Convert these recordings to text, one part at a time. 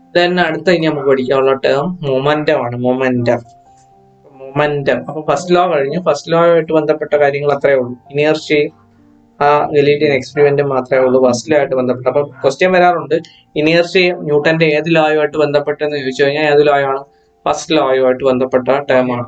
Then അടുത്ത ഇനി നമുക്ക് പഠിക്കാനുള്ള ടേം മൊമെന്റം ആണ് മൊമെന്റം മൊമെന്റം അപ്പൊ ഫസ്റ്റ് ലോ കഴിഞ്ഞു ഫസ്റ്റ് ലോ ആയിട്ട് ബന്ധപ്പെട്ട കാര്യങ്ങൾ അത്രേ ഉള്ളൂ ഇനിയർഷ്യയും ആ ഗലീലിയൻ എക്സ്പെരിമെന്റും മാത്രമേ ഉള്ളൂ ഫസ്റ്റ് ലോ ആയിട്ട് ബന്ധപ്പെട്ട് അപ്പൊ ക്വസ്റ്റ്യൻ വരാറുണ്ട് ഇനിയർഷ്യയും ന്യൂട്ടന്റെ ഏത് ലോയുമായിട്ട് ബന്ധപ്പെട്ടെന്ന് ചോദിച്ചു കഴിഞ്ഞാൽ ഏത് ലോയാണ് ഫസ്റ്റ് ലോയുമായിട്ട് ബന്ധപ്പെട്ട ടേമാണ്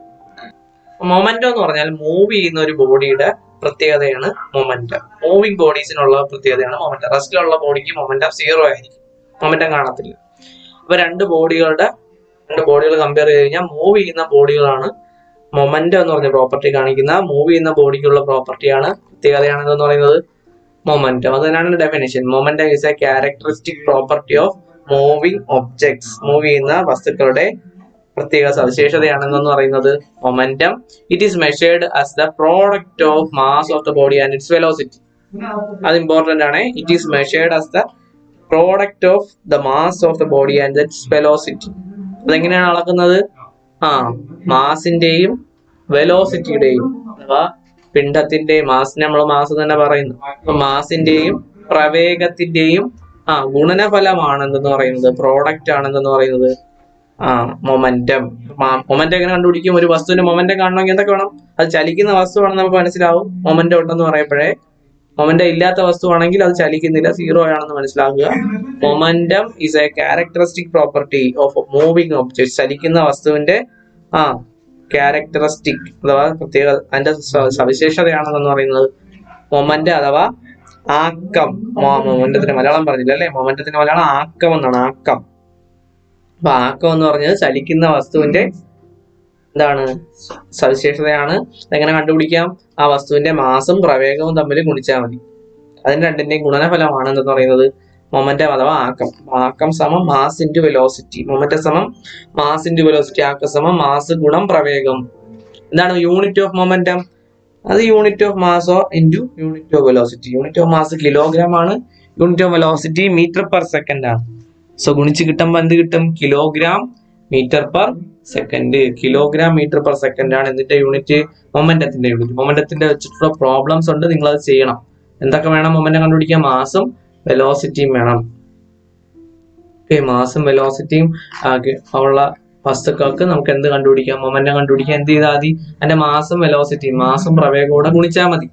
മൊമെന്റം എന്ന് പറഞ്ഞാൽ മൂവ് ചെയ്യുന്ന ഒരു ബോഡിയുടെ പ്രത്യേകതയാണ് മൊമെന്റം മൂവിങ് ബോഡീസിനുള്ള പ്രത്യേകതയാണ് മൊമെന്റം റെസ്റ്റിലുള്ള ബോഡിക്ക് മൊമെന്റം സീറോ ആയിരിക്കും മൊമെന്റം കാണത്തില്ല അപ്പൊ രണ്ട് ബോഡികളുടെ രണ്ട് ബോഡികൾ കമ്പയർ ചെയ്ത് കഴിഞ്ഞാൽ മൂവ് ചെയ്യുന്ന ബോഡികളാണ് മൊമെന്റം എന്ന് പറഞ്ഞ പ്രോപ്പർട്ടി കാണിക്കുന്ന മൂവ് ചെയ്യുന്ന ബോഡിക്കുള്ള പ്രോപ്പർട്ടിയാണ് പ്രത്യേകതയാണ് എന്ന് പറയുന്നത് മൊമെന്റം അത് തന്നെയാണ് definition momentum is a characteristic property of moving objects move ചെയ്യുന്ന വസ്തുക്കളുടെ പ്രത്യേക സവിശേഷതയാണെന്ന് പറയുന്നത് momentum it is measured as the product of mass of the body and its velocity അത് ഇമ്പോർട്ടന്റ് ആണ് it is measured as the product of the mass of the body and that's velocity അതെങ്ങനെയാണ് അളക്കുന്നത് ആ മാസിന്റെയും വെലോസിറ്റിയുടെയും അഥവാ പിണ്ഡത്തിന്റെ മാസിനെ നമ്മൾ mass തന്നെ പറയുന്നു അപ്പൊ മാസിന്റെയും പ്രവേഗത്തിന്റെയും ആ ഗുണനഫലമാണെന്ന് പറയുന്നത് പ്രോഡക്റ്റ് ആണെന്ന് പറയുന്നത് ആ മൊമെന്റം മൊമെന്റം എങ്ങനെ കണ്ടുപിടിക്കും ഒരു വസ്തുവിന്റെ മൊമെന്റം കാണണമെങ്കിൽ എന്തൊക്കെ വേണം അത് ചലിക്കുന്ന വസ്തുവാണെന്ന് നമുക്ക് മനസ്സിലാവും മൊമെന്റം ഉണ്ടെന്ന് പറയപ്പോഴേ മൊമെന്റം ഇല്ലാത്ത വസ്തുവാണെങ്കിൽ അത് ചലിക്കുന്നില്ല സീറോ ആണെന്ന് മനസ്സിലാക്കുക momentum is a characteristic property of moving object ചലിക്കുന്ന വസ്തുവിന്റെ ആ ക്യാരക്ടറിസ്റ്റിക് അഥവാ പ്രത്യേക അതിന്റെ സ- സവിശേഷതയാണെന്ന് പറയുന്നത് മൊമെന്റ് അഥവാ ആക്കം മൊമെന്റത്തിന് മലയാളം പറഞ്ഞില്ല അല്ലെ മൊമെന്റത്തിന് മലയാളം ആക്കം എന്നാണ് ആക്കം അപ്പൊ ആക്കം എന്ന് പറഞ്ഞത് ചലിക്കുന്ന വസ്തുവിന്റെ എന്താണ് സവിശേഷതയാണ് എങ്ങനെ കണ്ടുപിടിക്കാം ആ വസ്തുവിന്റെ മാസും പ്രവേഗവും തമ്മിൽ ഗുണിച്ചാൽ മതി അതിന് രണ്ടിന്റെയും ഗുണനഫലമാണ് എന്ന് പറയുന്നത് മൊമെന്റം അഥവാ ആക്കം ആക്കം സമം മാസ് ഇൻറ്റു വെലോസിറ്റി മൊമെന്റം സമം മാസ് ഇൻറ്റു വെലോസിറ്റി ആക്കം സമം മാസ് ഗുണം പ്രവേഗം എന്താണ് യൂണിറ്റ് ഓഫ് മൊമെന്റം അത് യൂണിറ്റ് ഓഫ് മാസോ into unit of velocity unit of mass kilogram ആണ് unit of velocity metre per second ആണ് സോ ഗുണിച്ച് കിട്ടുമ്പോൾ എന്ത് കിട്ടും kilogram metre per second kilogram metre per second ആണ് എന്നിട്ട് യൂണിറ്റ് മൊമെന്റത്തിന്റെ യൂണിറ്റ് മൊമെന്റത്തിന്റെ വെച്ചിട്ടുള്ള പ്രോബ്ലംസ് ഉണ്ട് നിങ്ങൾ അത് ചെയ്യണം എന്തൊക്കെ വേണം മൊമെന്റം കണ്ടുപിടിക്കാൻ മാസും വെലോസിറ്റിയും വേണം ഓക്കെ മാസും വെലോസിറ്റിയും ഉള്ള വസ്തുക്കൾക്ക് നമുക്ക് എന്ത് കണ്ടുപിടിക്കാം മൊമെന്റം കണ്ടുപിടിക്കാൻ എന്ത് ചെയ്താൽ മതി അതിന്റെ മാസും വെലോസിറ്റിയും മാസും പ്രവേഗവും കൂടെ ഗുണിച്ചാൽ മതി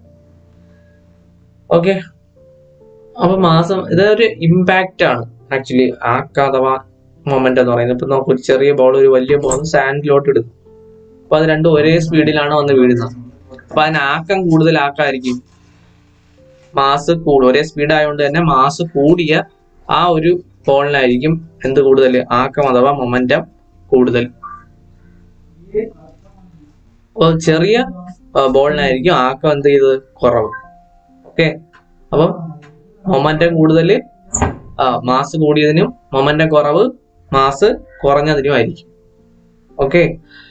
ഓക്കെ അപ്പൊ മാസം ഇതൊരു ഇമ്പാക്റ്റ് ആണ് ആക്ച്വലി ആക്ക അഥവാ മൊമെന്റ് എന്ന് പറയുന്നത് ഇപ്പൊ നമുക്ക് ഒരു ചെറിയ ബോൾ ഒരു വലിയ ബോൾ സാൻഡിലോട്ട് ഇടുന്നു അപ്പൊ അത് രണ്ടും ഒരേ സ്പീഡിലാണ് വന്ന് വീഴുന്നത് അപ്പൊ അതിന് ആക്കം കൂടുതൽ ആക്കായിരിക്കും മാസ് കൂടും ഒരേ സ്പീഡ് ആയതുകൊണ്ട് തന്നെ മാസ് കൂടിയ ആ ഒരു ബോളിനായിരിക്കും എന്ത് കൂടുതൽ ആക്കം അഥവാ മൊമെന്റം കൂടുതൽ അപ്പൊ ചെറിയ ബോളിനായിരിക്കും ആക്കം എന്ത് ചെയ്തത് കുറവ് ഓക്കെ അപ്പം മൊമെന്റം കൂടുതൽ മാസ് കൂടിയതിനും മൊമെന്റം കുറവ് മാസ് കുറഞ്ഞതിനും ആയിരിക്കും ഓക്കെ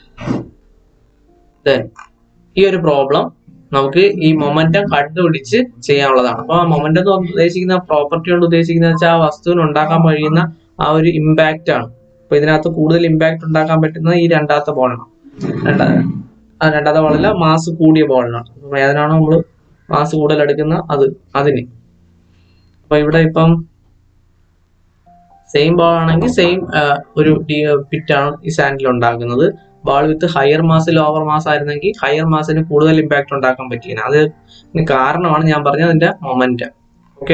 ദെൻ ഈ ഒരു പ്രോബ്ലം നമുക്ക് ഈ മൊമെന്റം കണ്ടുപിടിച്ച് ചെയ്യാനുള്ളതാണ് അപ്പൊ ആ മൊമെന്റം എന്ന് ഉദ്ദേശിക്കുന്ന പ്രോപ്പർട്ടി കൊണ്ട് ഉദ്ദേശിക്കുന്നത് വെച്ചാൽ ആ വസ്തുവിന് ഉണ്ടാക്കാൻ കഴിയുന്ന ആ ഒരു ഇമ്പാക്റ്റ് ആണ് അപ്പൊ ഇതിനകത്ത് കൂടുതൽ ഇമ്പാക്റ്റ് ഉണ്ടാക്കാൻ പറ്റുന്നത് ഈ രണ്ടാമത്തെ ബോളാണ് രണ്ടാ ആ രണ്ടാമത്തെ ബോളല്ല മാസ് കൂടിയ ബോളിനാണ് അപ്പൊ ഏതിനാണോ നമ്മൾ മാസ് കൂടുതൽ എടുക്കുന്ന അത് അതിന് അപ്പൊ ഇവിടെ ഇപ്പം സെയിം ബോൾ ആണെങ്കിൽ സെയിം ഒരു പിറ്റ് ആണ് ഈ സാൻഡിൽ ഉണ്ടാക്കുന്നത് ball with higher mass lower mass ആയിരുന്നെങ്കിൽ ഹയർ മാസിന് കൂടുതൽ ഇമ്പാക്ട് ഉണ്ടാക്കാൻ പറ്റിയത് അത് ഇതിന് കാരണമാണ് ഞാൻ പറഞ്ഞത് അതിന്റെ മൊമെന്റ് ഓക്കെ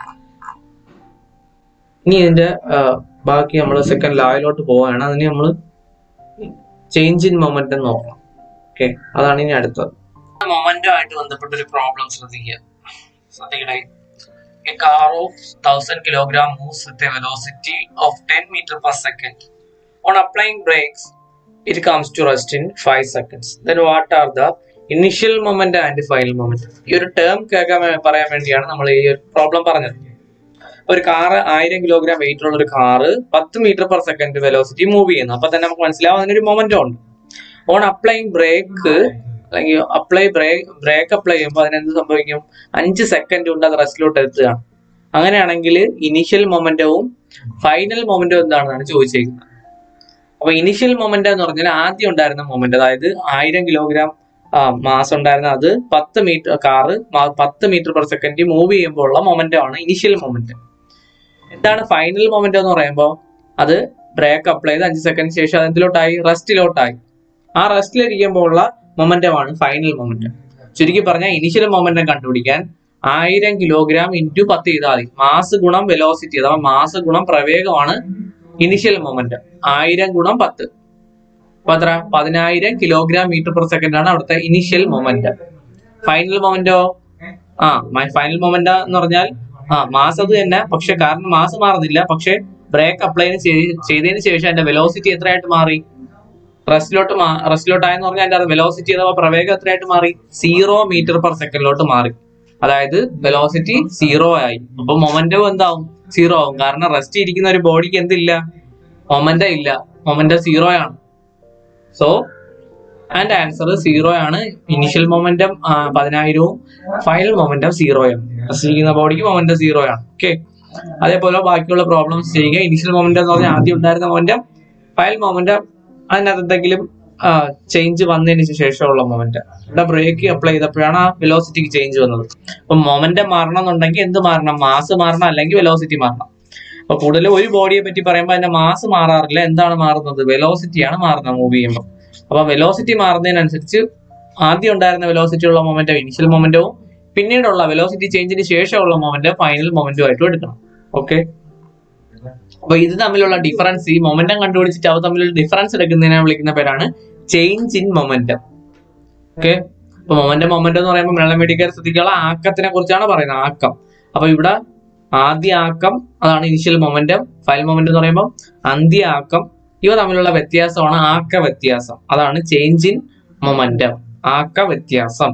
ഇനി ഇതിന്റെ ആ, ബാക്കി നമ്മൾ സെക്കൻഡ് ലായിലോട്ട് പോവുകയാണ് അതിന് നമ്മൾ ചേഞ്ച് ഇൻ മൊമെന്റ് നോക്കണം ഓക്കെ അതാണ് ഇനി അടുത്തത് മൊമെന്റുമായിട്ട് ബന്ധപ്പെട്ട ഒരു പ്രോബ്ലം ശ്രദ്ധിക്കുക ശ്രദ്ധിക്കണേ A car of 1000 kilogram moves with a velocity of 10 meter per second. On applying brakes, it comes to rest in 5 seconds. Then what are the initial moment and final moment? ഈ ഒരു term കേൾക്കാൻ വേ- പറയാൻ വേണ്ടിയാണ് നമ്മൾ ഈ ഒരു problem പറഞ്ഞത് ഒരു കാറ് ആയിരം കിലോഗ്രാം വെയിറ്റ് ഉള്ള ഒരു കാറ് പത്ത് metre per second velocity move ചെയ്യുന്നു അപ്പൊ തന്നെ നമുക്ക് മനസ്സിലാവും അതിനൊരു മൊമെന്റം ഉണ്ട് ഓൺ അപ്ലൈങ് ബ്രേക്ക് അല്ലെങ്കിൽ അപ്ലൈ ബ്രേക്ക് ബ്രേക്ക് അപ്ലൈ ചെയ്യുമ്പോൾ അതിനെന്ത് സംഭവിക്കും അഞ്ച് സെക്കൻഡ് കൊണ്ട് അത് റെസ്റ്റിലോട്ട് എത്തുകയാണ് അങ്ങനെയാണെങ്കിൽ ഇനിഷ്യൽ മൊമെന്റവും ഫൈനൽ മൊമെന്റവും എന്താണെന്നാണ് ചോദിച്ചിരിക്കുന്നത് അപ്പൊ ഇനിഷ്യൽ മൊമെന്റ് എന്ന് പറഞ്ഞാൽ ആദ്യം ഉണ്ടായിരുന്ന മൊമെന്റ് അതായത് ആയിരം കിലോഗ്രാം മാസ് ഉണ്ടായിരുന്ന അത് പത്ത് മീറ്റർ കാറ് പത്ത് മീറ്റർ പെർ സെക്കൻഡ് മൂവ് ചെയ്യുമ്പോൾ ഉള്ള മൊമെന്റം ആണ് ഇനിഷ്യൽ മൊമെന്റ് എന്താണ് ഫൈനൽ മൊമെന്റ് എന്ന് പറയുമ്പോൾ അത് ബ്രേക്ക് അപ്ലൈ ചെയ്ത് അഞ്ച് സെക്കൻഡ് ശേഷം അത് എന്തിലോട്ടായി റെസ്റ്റിലോട്ടായി ആ റെസ്റ്റിലിരിക്കുമ്പോൾ ഉള്ള മൊമെന്റം ആണ് ഫൈനൽ മൊമെന്റം ചുരുക്കി പറഞ്ഞാൽ ഇനിഷ്യൽ മൊമെന്റം കണ്ടുപിടിക്കാൻ ആയിരം കിലോഗ്രാം ഇൻറ്റു പത്ത് ചെയ്താൽ മതി മാസ് ഗുണം വെലോസിറ്റി അഥവാ മാസ് ഗുണം പ്രവേഗമാണ് ഇനിഷ്യൽ മൊമെന്റം ആയിരം ഗുണം പത്ത് അപ്പൊ എത്ര പതിനായിരം കിലോഗ്രാം മീറ്റർ പെർ സെക്കൻഡ് ആണ് അവിടുത്തെ ഇനിഷ്യൽ മൊമെന്റം ഫൈനൽ മൊമെന്റോ ആ ഫൈനൽ മൊമെന്റ് എന്ന് പറഞ്ഞാൽ ആ മാസ് അത് തന്നെ പക്ഷെ കാരണം മാസ് മാറുന്നില്ല പക്ഷെ ബ്രേക്ക് അപ്ലൈ ചെയ്തതിന് ശേഷം അതിന്റെ വെലോസിറ്റി എത്രയായിട്ട് മാറി റെസ്റ്റിലോട്ട് റെസ്റ്റിലോട്ടായെന്ന് പറഞ്ഞാൽ അതിന്റെ വെലോസിറ്റി അഥവാ പ്രവേഗം എത്രയായിട്ട് മാറി സീറോ മീറ്റർ പെർ സെക്കൻഡിലോട്ട് മാറി അതായത് വെലോസിറ്റി സീറോ ആയി അപ്പൊ മൊമെന്റവും എന്താവും സീറോ ആവും കാരണം റെസ്റ്റ് ഇരിക്കുന്ന ഒരു ബോഡിക്ക് എന്തില്ല മൊമെന്റം ഇല്ല മൊമെന്റം സീറോ ആണ് സോ ആൻഡ് ആൻസർ സീറോ ആണ് ഇനിഷ്യൽ മൊമെന്റം പതിനായിരവും ഫൈനൽ മൊമെന്റം സീറോയാണ് റെസ്റ്റ് ഇരിക്കുന്ന ബോഡിക്ക് മൊമെന്റം സീറോ ആണ് ഓക്കെ അതേപോലെ ബാക്കിയുള്ള പ്രോബ്ലംസ് ചെയ്യുക ഇനിഷ്യൽ മൊമെന്റം എന്ന് പറഞ്ഞാൽ ആദ്യം ഉണ്ടായിരുന്ന മൊമെന്റം ഫൈനൽ മൊമെന്റം അതിനകത്ത് എന്തെങ്കിലും ചേഞ്ച് വന്നതിന് ശേഷമുള്ള മൊമെന്റ് ഇവിടെ ബ്രേക്ക് അപ്ലൈ ചെയ്തപ്പോഴാണ് ആ വെലോസിറ്റിക്ക് ചേഞ്ച് വന്നത് അപ്പൊ മൊമെന്റം മാറണം എന്നുണ്ടെങ്കിൽ എന്ത് മാറണം മാസ് മാറണം അല്ലെങ്കിൽ വെലോസിറ്റി മാറണം അപ്പൊ കൂടുതൽ ഒരു ബോഡിയെ പറ്റി പറയുമ്പോൾ അതിന്റെ മാസ് മാറാറില്ല എന്താണ് മാറുന്നത് വെലോസിറ്റിയാണ് മാറുന്നത് മൂവ് ചെയ്യുമ്പോൾ അപ്പൊ വെലോസിറ്റി മാറുന്നതിനനുസരിച്ച് ആദ്യം ഉണ്ടായിരുന്ന വെലോസിറ്റി ഉള്ള മൊമെന്റം ഇനിഷ്യൽ മൊമെന്റവും പിന്നീടുള്ള വെലോസിറ്റി ചേഞ്ചിന് ശേഷമുള്ള മൊമെന്റ് ഫൈനൽ മൊമെന്റും ആയിട്ടും എടുക്കണം ഓക്കെ അപ്പൊ ഇത് തമ്മിലുള്ള ഡിഫറൻസ് ഈ മൊമെന്റം കണ്ടുപിടിച്ചിട്ട് അവ തമ്മിലുള്ള ഡിഫറൻസ് എടുക്കുന്നതിനെ വിളിക്കുന്ന പേരാണ് ചേഞ്ച് ഇൻ മൊമെന്റം ഓക്കെ അപ്പൊ മൊമെന്റം മൊമെന്റം എന്ന് പറയുമ്പോൾ മലയാളം മേടിക്കാൻ ശ്രദ്ധിക്കാനുള്ള ആക്കത്തിനെ കുറിച്ചാണ് പറയുന്നത് ആക്കം അപ്പൊ ഇവിടെ ആദ്യ ആക്കം അതാണ് ഇനിഷ്യൽ മൊമെന്റം ഫൈനൽ മൊമെന്റം എന്ന് പറയുമ്പോൾ അന്ത്യ ആക്കം ഇവ തമ്മിലുള്ള വ്യത്യാസമാണ് ആക്ക വ്യത്യാസം അതാണ് ചേഞ്ച് ഇൻ മൊമെന്റം ആക്ക വ്യത്യാസം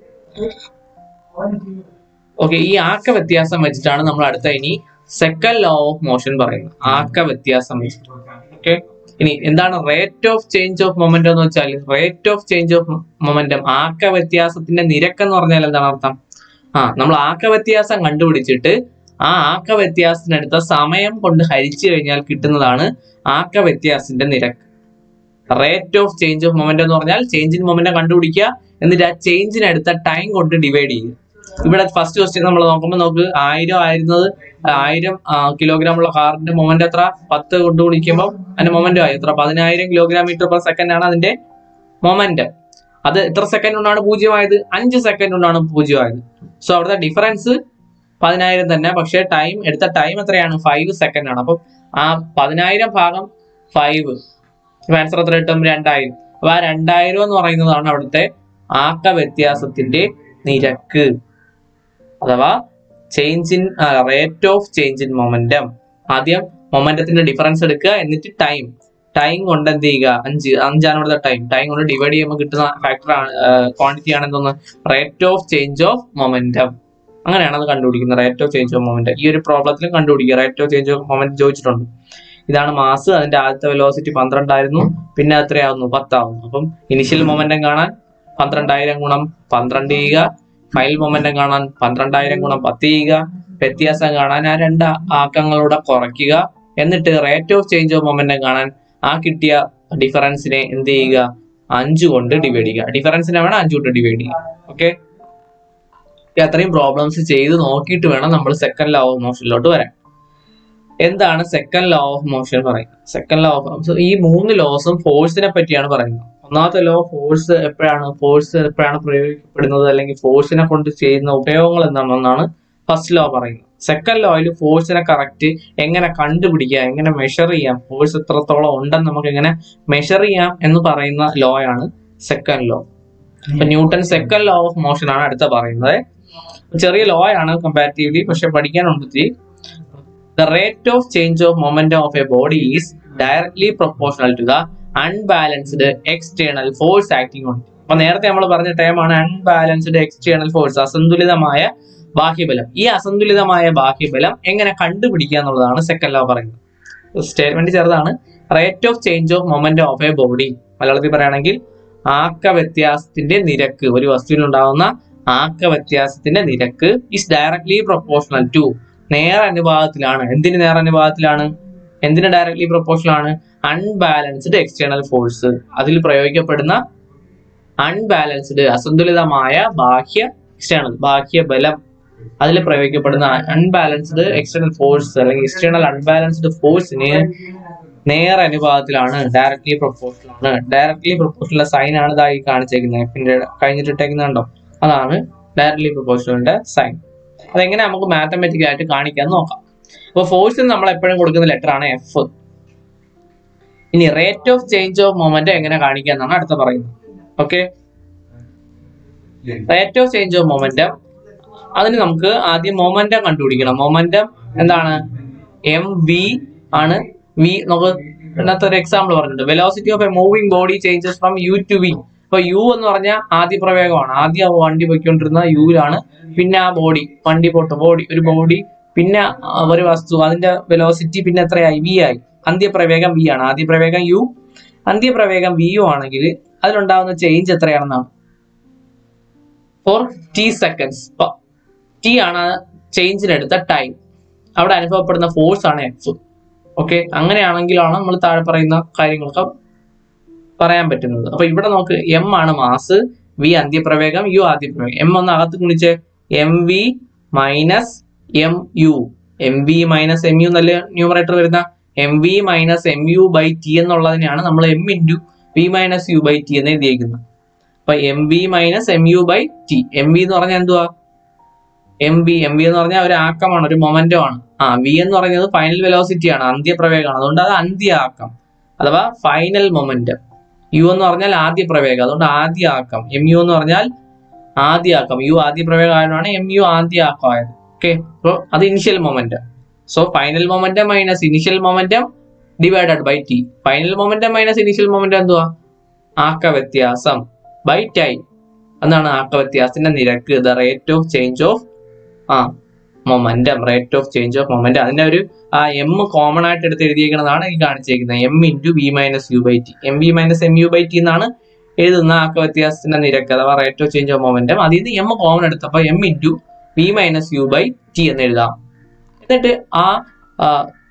ഓക്കെ ഈ ആക്ക വ്യത്യാസം വെച്ചിട്ടാണ് നമ്മൾ അടുത്ത ഇനി സെക്കൻഡ് ലോ ഓഫ് മോഷൻ പറയുന്നത് ആക്ക വ്യത്യാസം വെച്ചിട്ട് ഓക്കെ ഇനി എന്താണ് rate of change of momentum എന്ന് വെച്ചാൽ rate of change of momentum ആക്ക വ്യത്യാസത്തിന്റെ നിരക്ക് എന്ന് പറഞ്ഞാൽ എന്താണ് അർത്ഥം ആ നമ്മൾ ആക്ക വ്യത്യാസം കണ്ടുപിടിച്ചിട്ട് ആ ആക്ക വ്യത്യാസത്തിനടുത്ത സമയം കൊണ്ട് ഹരിച്ചു കഴിഞ്ഞാൽ കിട്ടുന്നതാണ് ആക്ക വ്യത്യാസത്തിന്റെ നിരക്ക് rate of change of momentum എന്ന് പറഞ്ഞാൽ ചേഞ്ച് ഇൻ മൊമെന്റം കണ്ടുപിടിക്കുക എന്നിട്ട് ആ ചേഞ്ചിനടുത്ത ടൈം കൊണ്ട് ഡിവൈഡ് ചെയ്യുക ഇവിടെ ഫസ്റ്റ് ക്വസ്റ്റ്യൻ നമ്മൾ നോക്കുമ്പോൾ നമുക്ക് ആയിരം ആയിരുന്നത് ആയിരം കിലോഗ്രാം ഉള്ള കാറിന്റെ മൊമെന്റ് എത്ര പത്ത് കൊണ്ട് ഗുണിക്കുമ്പോൾ അതിന്റെ മൊമെന്റ് ആയി എത്ര പതിനായിരം കിലോഗ്രാം മീറ്റർ പെർ സെക്കൻഡ് ആണ് അതിന്റെ മൊമെന്റ് അത് എത്ര സെക്കൻഡ് കൊണ്ടാണ് പൂജ്യമായത് അഞ്ച് സെക്കൻഡ് കൊണ്ടാണ് പൂജ്യമായത് സോ അവിടുത്തെ ഡിഫറൻസ് പതിനായിരം തന്നെ പക്ഷേ ടൈം എടുത്ത ടൈം എത്രയാണ് ഫൈവ് സെക്കൻഡ് ആണ് അപ്പം ആ പതിനായിരം ഭാഗം ഫൈവ് ആൻസർ എത്ര കിട്ടും രണ്ടായിരം അപ്പൊ ആ രണ്ടായിരം എന്ന് പറയുന്നതാണ് അവിടുത്തെ ആക്ക വ്യത്യാസത്തിന്റെ നിരക്ക് അഥവാ change in rate of change in momentum ആദ്യം മൊമെന്റത്തിന്റെ ഡിഫറൻസ് എടുക്കുക എന്നിട്ട് ടൈം ടൈം കൊണ്ട് എന്ത് ചെയ്യുക അഞ്ച് അഞ്ചാണ് ഇവിടുത്തെ ടൈം ടൈം കൊണ്ട് ഡിവൈഡ് ചെയ്യുമ്പോൾ കിട്ടുന്ന ഫാക്ടർ ആണ് ക്വാണ്ടിറ്റി ആണ് എന്തോന്ന് rate of change of momentum അങ്ങനെയാണ് അത് കണ്ടുപിടിക്കുന്നത് rate of change of moment ഈ ഒരു പ്രോബ്ലത്തിലും കണ്ടുപിടിക്കുക rate of change of moment ചോദിച്ചിട്ടുണ്ട് ഇതാണ് മാസ് അതിന്റെ ആദ്യത്തെ വെലോസിറ്റി പന്ത്രണ്ടായിരുന്നു പിന്നെ എത്രയാവുന്നു പത്താവുന്നു അപ്പം ഇനിഷ്യൽ മൊമെന്റം കാണാൻ പന്ത്രണ്ടായിരം ഗുണം പന്ത്രണ്ട് ചെയ്യുക ഫൈനൽ മൊമെന്റം കാണാൻ പന്ത്രണ്ടായിരം ഗുണം പത്ത് ചെയ്യുക വ്യത്യാസം കാണാൻ ആ രണ്ട് ആക്കങ്ങളുടെ കുറയ്ക്കുക എന്നിട്ട് rate of change of momentum കാണാൻ ആ കിട്ടിയ ഡിഫറൻസിനെ എന്ത് ചെയ്യുക അഞ്ച് കൊണ്ട് ഡിവൈഡ് ചെയ്യുക ഡിഫറൻസിനെ വേണം അഞ്ച് കൊണ്ട് ഡിവൈഡ് ചെയ്യുക ഓക്കെ അത്രയും പ്രോബ്ലംസ് ചെയ്ത് നോക്കിയിട്ട് വേണം നമ്മൾ സെക്കൻഡ് ലോ ഓഫ് മോഷനിലോട്ട് വരാൻ എന്താണ് സെക്കൻഡ് ലോ ഓഫ് മോഷൻ പറയുന്നത് സെക്കൻഡ് ലോ ഓഫ് ഈ മൂന്ന് ലോസും ഫോഴ്സിനെ പറ്റിയാണ് പറയുന്നത് ഒന്നാമത്തെ ലോ ഫോഴ്സ് എപ്പോഴാണ് ഫോഴ്സ് എപ്പോഴാണ് പ്രയോഗിക്കപ്പെടുന്നത് അല്ലെങ്കിൽ ഫോഴ്സിനെ കൊണ്ട് ചെയ്യുന്ന ഉപയോഗങ്ങൾ എന്താണെന്നാണ് ഫസ്റ്റ് ലോ പറയുന്നത് സെക്കൻഡ് ലോയിൽ ഫോഴ്സിനെ കറക്റ്റ് എങ്ങനെ കണ്ടുപിടിക്കുക എങ്ങനെ മെഷർ ചെയ്യാം ഫോഴ്സ് എത്രത്തോളം ഉണ്ടെന്ന് നമുക്ക് എങ്ങനെ മെഷർ ചെയ്യാം എന്ന് പറയുന്ന ലോ ആണ് സെക്കൻഡ് ലോ ഇപ്പൊ Newton second law of motion ആണ് അടുത്ത പറയുന്നത് ചെറിയ ലോ ആണ് കമ്പാരിറ്റീവ്ലി പക്ഷെ പഠിക്കാനുണ്ട് ഇത്തിരി the rate of change of momentum of a body is directly proportional to the unbalanced external force acting on it. അപ്പൊ നേരത്തെ നമ്മൾ പറഞ്ഞ ടൈമാണ് അൺബാലൻസ്ഡ് എക്സ്റ്റേണൽ ഫോഴ്സ് അസന്തുലിതമായ ബാഹ്യബലം ഈ അസന്തുലിതമായ ബാഹ്യബലം എങ്ങനെ കണ്ടുപിടിക്കുക എന്നുള്ളതാണ് സെക്കൻഡ് ലോ പറയുന്നത് സ്റ്റേറ്റ്മെന്റ് ചെറുതാണ് rate of change of momentum of a body മലയാളത്തിൽ പറയുകയാണെങ്കിൽ ആക്ക വ്യത്യാസത്തിന്റെ നിരക്ക് ഒരു വസ്തുവിൽ ഉണ്ടാകുന്ന ആക്ക വ്യത്യാസത്തിന്റെ നിരക്ക് ഇസ് ഡയറക്ട്ലി പ്രൊപ്പോർഷണൽ ടു നേർ അനുപാതത്തിലാണ് എന്തിന് നേർ അനുപാതത്തിലാണ് എന്തിന് ഡയറക്ട്ലി പ്രൊപ്പോർഷണൽ ആണ് അൺബാലൻസ്ഡ് എക്സ്റ്റേണൽ ഫോഴ്സ് അതിൽ പ്രയോഗിക്കപ്പെടുന്ന അൺബാലൻസ്ഡ് അസന്തുലിതമായ ബാഹ്യ എക്സ്റ്റേണൽ ബാഹ്യ ബലം അതിൽ പ്രയോഗിക്കപ്പെടുന്ന അൺബാലൻസ്ഡ് എക്സ്റ്റേണൽ ഫോഴ്സ് അല്ലെങ്കിൽ എക്സ്റ്റേണൽ അൺബാലൻസ്ഡ് ഫോഴ്സിന് നേർ അനുപാതത്തിലാണ് ഡയറക്ട്ലി പ്രൊപ്പോർഷണൽ ആണ് ഡയറക്ട്ലി പ്രൊപ്പോർഷണൽ സൈൻ ആണ് ഇതായി കാണിച്ചേക്കുന്നത് എഫിന്റെ കഴിഞ്ഞിട്ടിട്ടേക്കുന്നുണ്ടോ അതാണ് ഡയറക്ട്ലി പ്രൊപ്പോർഷണലിന്റെ സൈൻ അതെങ്ങനെ നമുക്ക് മാത്തമെറ്റിക്കൽ ആയിട്ട് കാണിക്കാൻ നോക്കാം അപ്പോൾ ഫോഴ്സിന് നമ്മൾ എപ്പോഴും കൊടുക്കുന്ന ലെറ്റർ ആണ് എഫ് ഇനി rate of change of moment എങ്ങനെ കാണിക്കാന്നാണ് അടുത്ത പറയുന്നത് okay rate of change of momentum അതിന് നമുക്ക് ആദ്യം മൊമെന്റം കണ്ടുപിടിക്കണം മൊമെന്റം എന്താണ് എം വി ആണ് വി നമുക്ക് ഇതിനകത്ത് ഒരു എക്സാമ്പിൾ പറഞ്ഞിട്ടുണ്ട് velocity of a moving body changes from U to V അപ്പൊ യു എന്ന് പറഞ്ഞാൽ ആദ്യ പ്രവേഗമാണ് ആദ്യം ആ വണ്ടി പോയിക്കൊണ്ടിരുന്ന യുവിലാണ് പിന്നെ ആ ബോഡി വണ്ടി പോട്ട് ബോഡി ഒരു ബോഡി പിന്നെ ആ ഒരു വസ്തു അതിന്റെ വെലോസിറ്റി പിന്നെ എത്രയായി വി ആയി അന്ത്യപ്രവേഗം വി ആണ് ആദ്യ പ്രവേഗം യു അന്ത്യപ്രവേഗം വി യു ആണെങ്കിൽ അതിലുണ്ടാകുന്ന ചേഞ്ച് എത്രയാണെന്നാണ് ഫോർ ടി സെക്കൻഡ്സ് ടി ആണ് ചേഞ്ചിനെടുത്ത ടൈം അവിടെ അനുഭവപ്പെടുന്ന ഫോഴ്സ് ആണ് എഫ് ഓക്കെ അങ്ങനെയാണെങ്കിലാണ് നമ്മൾ താഴെ പറയുന്ന കാര്യങ്ങളൊക്കെ പറയാൻ പറ്റുന്നത് അപ്പൊ ഇവിടെ നോക്ക് എം ആണ് മാസ് വി അന്ത്യപ്രവേഗം യു ആദ്യപ്രവേഗം എം ഒന്ന് അകത്ത് കുണിച്ച് M V minus M U M V minus M U നല്ല ന്യൂമറേറ്റർ വരുന്ന M V minus M U by T എന്നുള്ളതിനെയാണ് നമ്മൾ M into V minus U by T എന്ന് എഴുതിയിരിക്കുന്നത് അപ്പൊ M V minus M U by T M V എന്ന് പറഞ്ഞാൽ എന്തുവാ എം വി എം വി എന്ന് പറഞ്ഞാൽ ഒരു ആക്കമാണ് ഒരു മൊമെന്റോ ആണ് ആ വി എന്ന് പറയുന്നത് ഫൈനൽ വെലോസിറ്റി ആണ് അന്ത്യപ്രവേഗമാണ് അതുകൊണ്ട് അത് അന്ത്യ ആക്കം അഥവാ ഫൈനൽ മൊമെന്റം യു എന്ന് പറഞ്ഞാൽ ആദ്യ പ്രവേഗം അതുകൊണ്ട് ആദ്യ ആക്കം എം യു എന്ന് പറഞ്ഞാൽ ആദ്യ ആക്കം യു ആദ്യ പ്രവേഗം ആയതുകൊണ്ടാണ് എം യു ആദ്യ ആക്കം ആയത് ഓക്കെ അപ്പോൾ അത് initial momentum so final momentum minus initial momentum divided by T final momentum minus initial momentum എന്തുവാ ആക്ക വ്യത്യാസം ബൈ ടൈം എന്നാണ് ആക്ക വ്യത്യാസത്തിന്റെ നിരക്ക് the rate of change of ആ momentum rate of change of momentum അതിന്റെ ഒരു ആ എം കോമൺ ആയിട്ട് എടുത്ത് എഴുതിയിരിക്കുന്നതാണ് ഈ കാണിച്ചിരിക്കുന്നത് M into V minus U by T M V minus M U by T എന്നാണ് എഴുതുന്ന ആക്ക വ്യത്യാസത്തിന്റെ നിരക്ക് അഥവാ rate of change of momentum അതിൽ നിന്ന് എം കോമൺ എടുത്തപ്പോൾ M into V minus U by T എന്ന് എഴുതാം എന്നിട്ട് ആ ആ,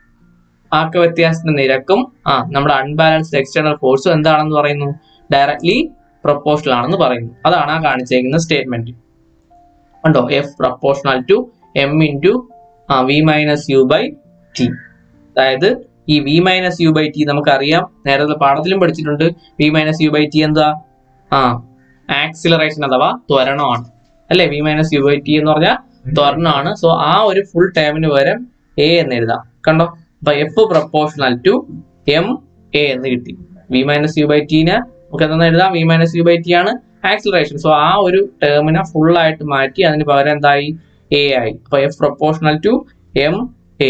ആക്ക വ്യത്യാസത്തിന്റെ നിരക്കും ആ നമ്മുടെ അൺബാലൻസ്ഡ് എക്സ്റ്റേണൽ ഫോഴ്സും എന്താണെന്ന് പറയുന്നു ഡയറക്ട്ലി പ്രൊപ്പോർഷണൽ ആണെന്ന് പറയുന്നു അതാണ് ആ കാണിച്ചിരിക്കുന്ന സ്റ്റേറ്റ്മെന്റ് ഉണ്ടോ F proportional to M into ആ V minus U by T അതായത് ഈ V minus U by T നമുക്കറിയാം നേരത്തെ പാഠത്തിലും പഠിച്ചിട്ടുണ്ട് V minus U by T എന്താ ആ ആക്സിലറേഷൻ അഥവാ ത്വരണമാണ് അല്ലേ V minus U by T എന്ന് പറഞ്ഞാൽ ത്വരണമാണ് സോ ആ ഒരു ഫുൾ ടേമിന് പകരം എ എന്ന് എഴുതാം കണ്ടോ അപ്പൊ F proportional to M A എന്ന് കിട്ടി വി മൈനസ് യു ബൈ ടീനെ നമുക്ക് എന്താ എഴുതാം V minus U by T ആണ് ആക്സിലറേഷൻ സോ ആ ഒരു ടേമിനെ ഫുൾ ആയിട്ട് മാറ്റി അതിന് പകരം എന്തായി എ ആയി അപ്പൊ F proportional to M A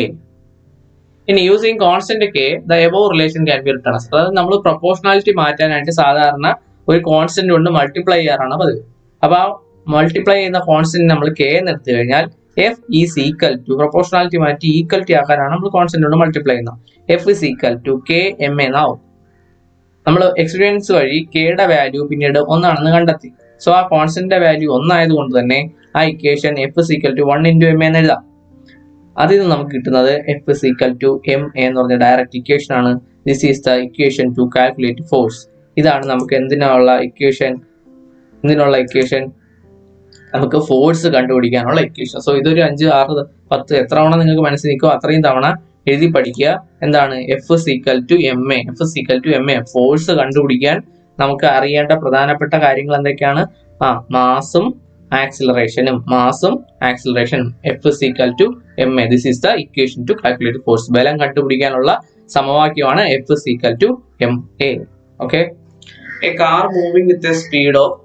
ഇനി using constant K the above relation can be written അതായത് നമ്മൾ പ്രൊപ്പോർഷണാലിറ്റി മാറ്റാനായിട്ട് സാധാരണ ഒരു കോൺസ്റ്റന്റ് കൊണ്ട് മൾട്ടിപ്ലൈ ചെയ്യാറാണ് പതിവ് അപ്പൊ ആ മൾട്ടിപ്ലൈ ചെയ്യുന്ന കോൺസ്റ്റന്റ് നമ്മൾ കെ എന്ന് എടുത്തു കഴിഞ്ഞാൽ F is equal to proportionality മാറ്റി ഈക്വൽറ്റി ആക്കാനാണ് നമ്മൾ കോൺസ്റ്റന്റ് കൊണ്ട് മൾട്ടിപ്ലൈ ചെയ്യുന്നത് F is equal to K M എന്നാവും നമ്മൾ എക്സ്പീരിയൻസ് വഴി കെയുടെ വാല്യൂ പിന്നീട് ഒന്നാണെന്ന് കണ്ടെത്തി സോ ആ കോൺസ്റ്റന്റിന്റെ വാല്യൂ ഒന്നായതുകൊണ്ട് തന്നെ ആ equation F is equal to one into M എന്ന് എഴുതാം അതിൽ നിന്ന് നമുക്ക് കിട്ടുന്നത് എഫ് സീക്വൽ ടു എം എന്ന് പറഞ്ഞ ഡയറക്റ്റ് ഇക്വേഷൻ ആണ് this is the equation to calculate force ഇതാണ് നമുക്ക് എന്തിനുള്ള ഇക്വേഷൻ എന്തിനുള്ള ഇക്വേഷൻ നമുക്ക് ഫോഴ്സ് കണ്ടുപിടിക്കാനുള്ള ഇക്വേഷൻ സോ ഇതൊരു അഞ്ച് ആറ് പത്ത് എത്ര തവണ നിങ്ങൾക്ക് മനസ്സിൽ നിൽക്കുമോ അത്രയും തവണ എഴുതി പഠിക്കുക എന്താണ് F is equal to M A F is equal to M A force കണ്ടുപിടിക്കാൻ നമുക്ക് അറിയേണ്ട പ്രധാനപ്പെട്ട കാര്യങ്ങൾ എന്തൊക്കെയാണ് ആ മാസും ആക്സിലറേഷനും മാസും ആക്സിലറേഷനും F is equal to M A this is the equation to calculate force ബലം കണ്ടുപിടിക്കാനുള്ള സമവാക്യമാണ് F is equal to M A okay a car moving with a speed of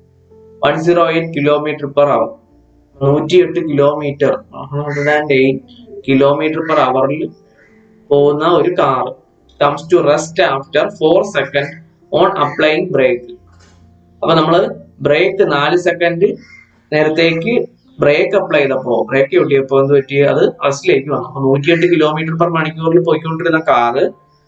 one zero eight kilometre per hour നൂറ്റി എട്ട് kilometre hundred and eight kilometre per അവറിൽ പോകുന്ന ഒരു car comes to rest after four second on applying brake അപ്പൊ നമ്മൾ break നാല് second നേരത്തേക്ക് break apply ചെയ്തപ്പോ ബ്രേക്ക് കിട്ടിയപ്പോ എന്ത് പറ്റി അത് റെസ്റ്റിലേക്ക് വന്നു അപ്പൊ നൂറ്റിയെട്ട് കിലോമീറ്റർ പെർ മണിക്കൂറിൽ പോയിക്കൊണ്ടിരുന്ന കാറ്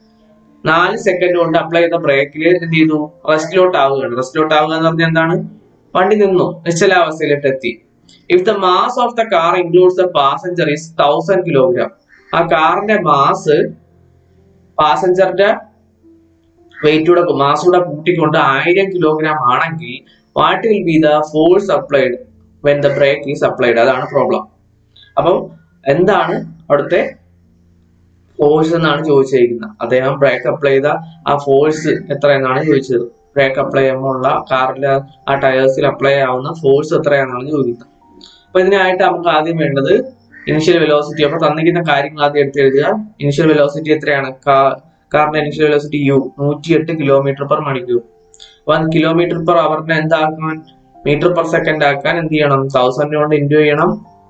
നാല് സെക്കൻഡ് കൊണ്ട് അപ്ലൈ ചെയ്ത ബ്രേക്കിൽ എന്ത് ചെയ്തു റെസ്റ്റിലോട്ട് ആവുകയാണ് റെസ്റ്റിലോട്ട് ആവുക എന്ന് പറഞ്ഞാൽ എന്താണ് വണ്ടി നിന്നു നിശ്ചലാവസ്ഥയിലോട്ട് എത്തി if the mass of the car includes the passenger is thousand kilogram ആ കാറിന്റെ മാസ് പാസഞ്ചറിന്റെ വെയിറ്റ് കൂടെ മാസ് കൂടെ കൂട്ടിക്കൊണ്ട് ആയിരം കിലോഗ്രാം ആണെങ്കിൽ what will be the force applied when the brake is applied അതാണ് പ്രോബ്ലം അപ്പം എന്താണ് അവിടുത്തെ ഫോഴ്സ് എന്നാണ് ചോദിച്ചിരിക്കുന്നത് അദ്ദേഹം ബ്രേക്ക് അപ്ലൈ ചെയ്ത ആ ഫോഴ്സ് എത്രയെന്നാണ് ചോദിച്ചത് ബ്രേക്ക് അപ്ലൈ ചെയ്യുമ്പോൾ കാറിൽ ആ ടയേഴ്സിൽ അപ്ലൈ ആവുന്ന ഫോഴ്സ് എത്രയാണെന്നാണ് ചോദിക്കുന്നത് അപ്പൊ ഇതിനായിട്ട് നമുക്ക് ആദ്യം വേണ്ടത് ഇനിഷ്യൽ വെലോസിറ്റി അപ്പൊ തന്നിരിക്കുന്ന കാര്യങ്ങൾ ആദ്യം എടുത്ത് എഴുതുക ഇനിഷ്യൽ വെലോസിറ്റി എത്രയാണ് കാറിന്റെ ഇനിഷ്യൽ വെലോസിറ്റി യു നൂറ്റിയെട്ട് കിലോമീറ്റർ പെർ മണിക്കൂർ വൺ കിലോമീറ്റർ പെർ അവറിനെ എന്താക്കാൻ മീറ്റർ പെർ സെക്കൻഡ് ആക്കാൻ എന്ത് ചെയ്യണം തൗസൻഡ് കൊണ്ട് ഇൻറ്റു ചെയ്യണം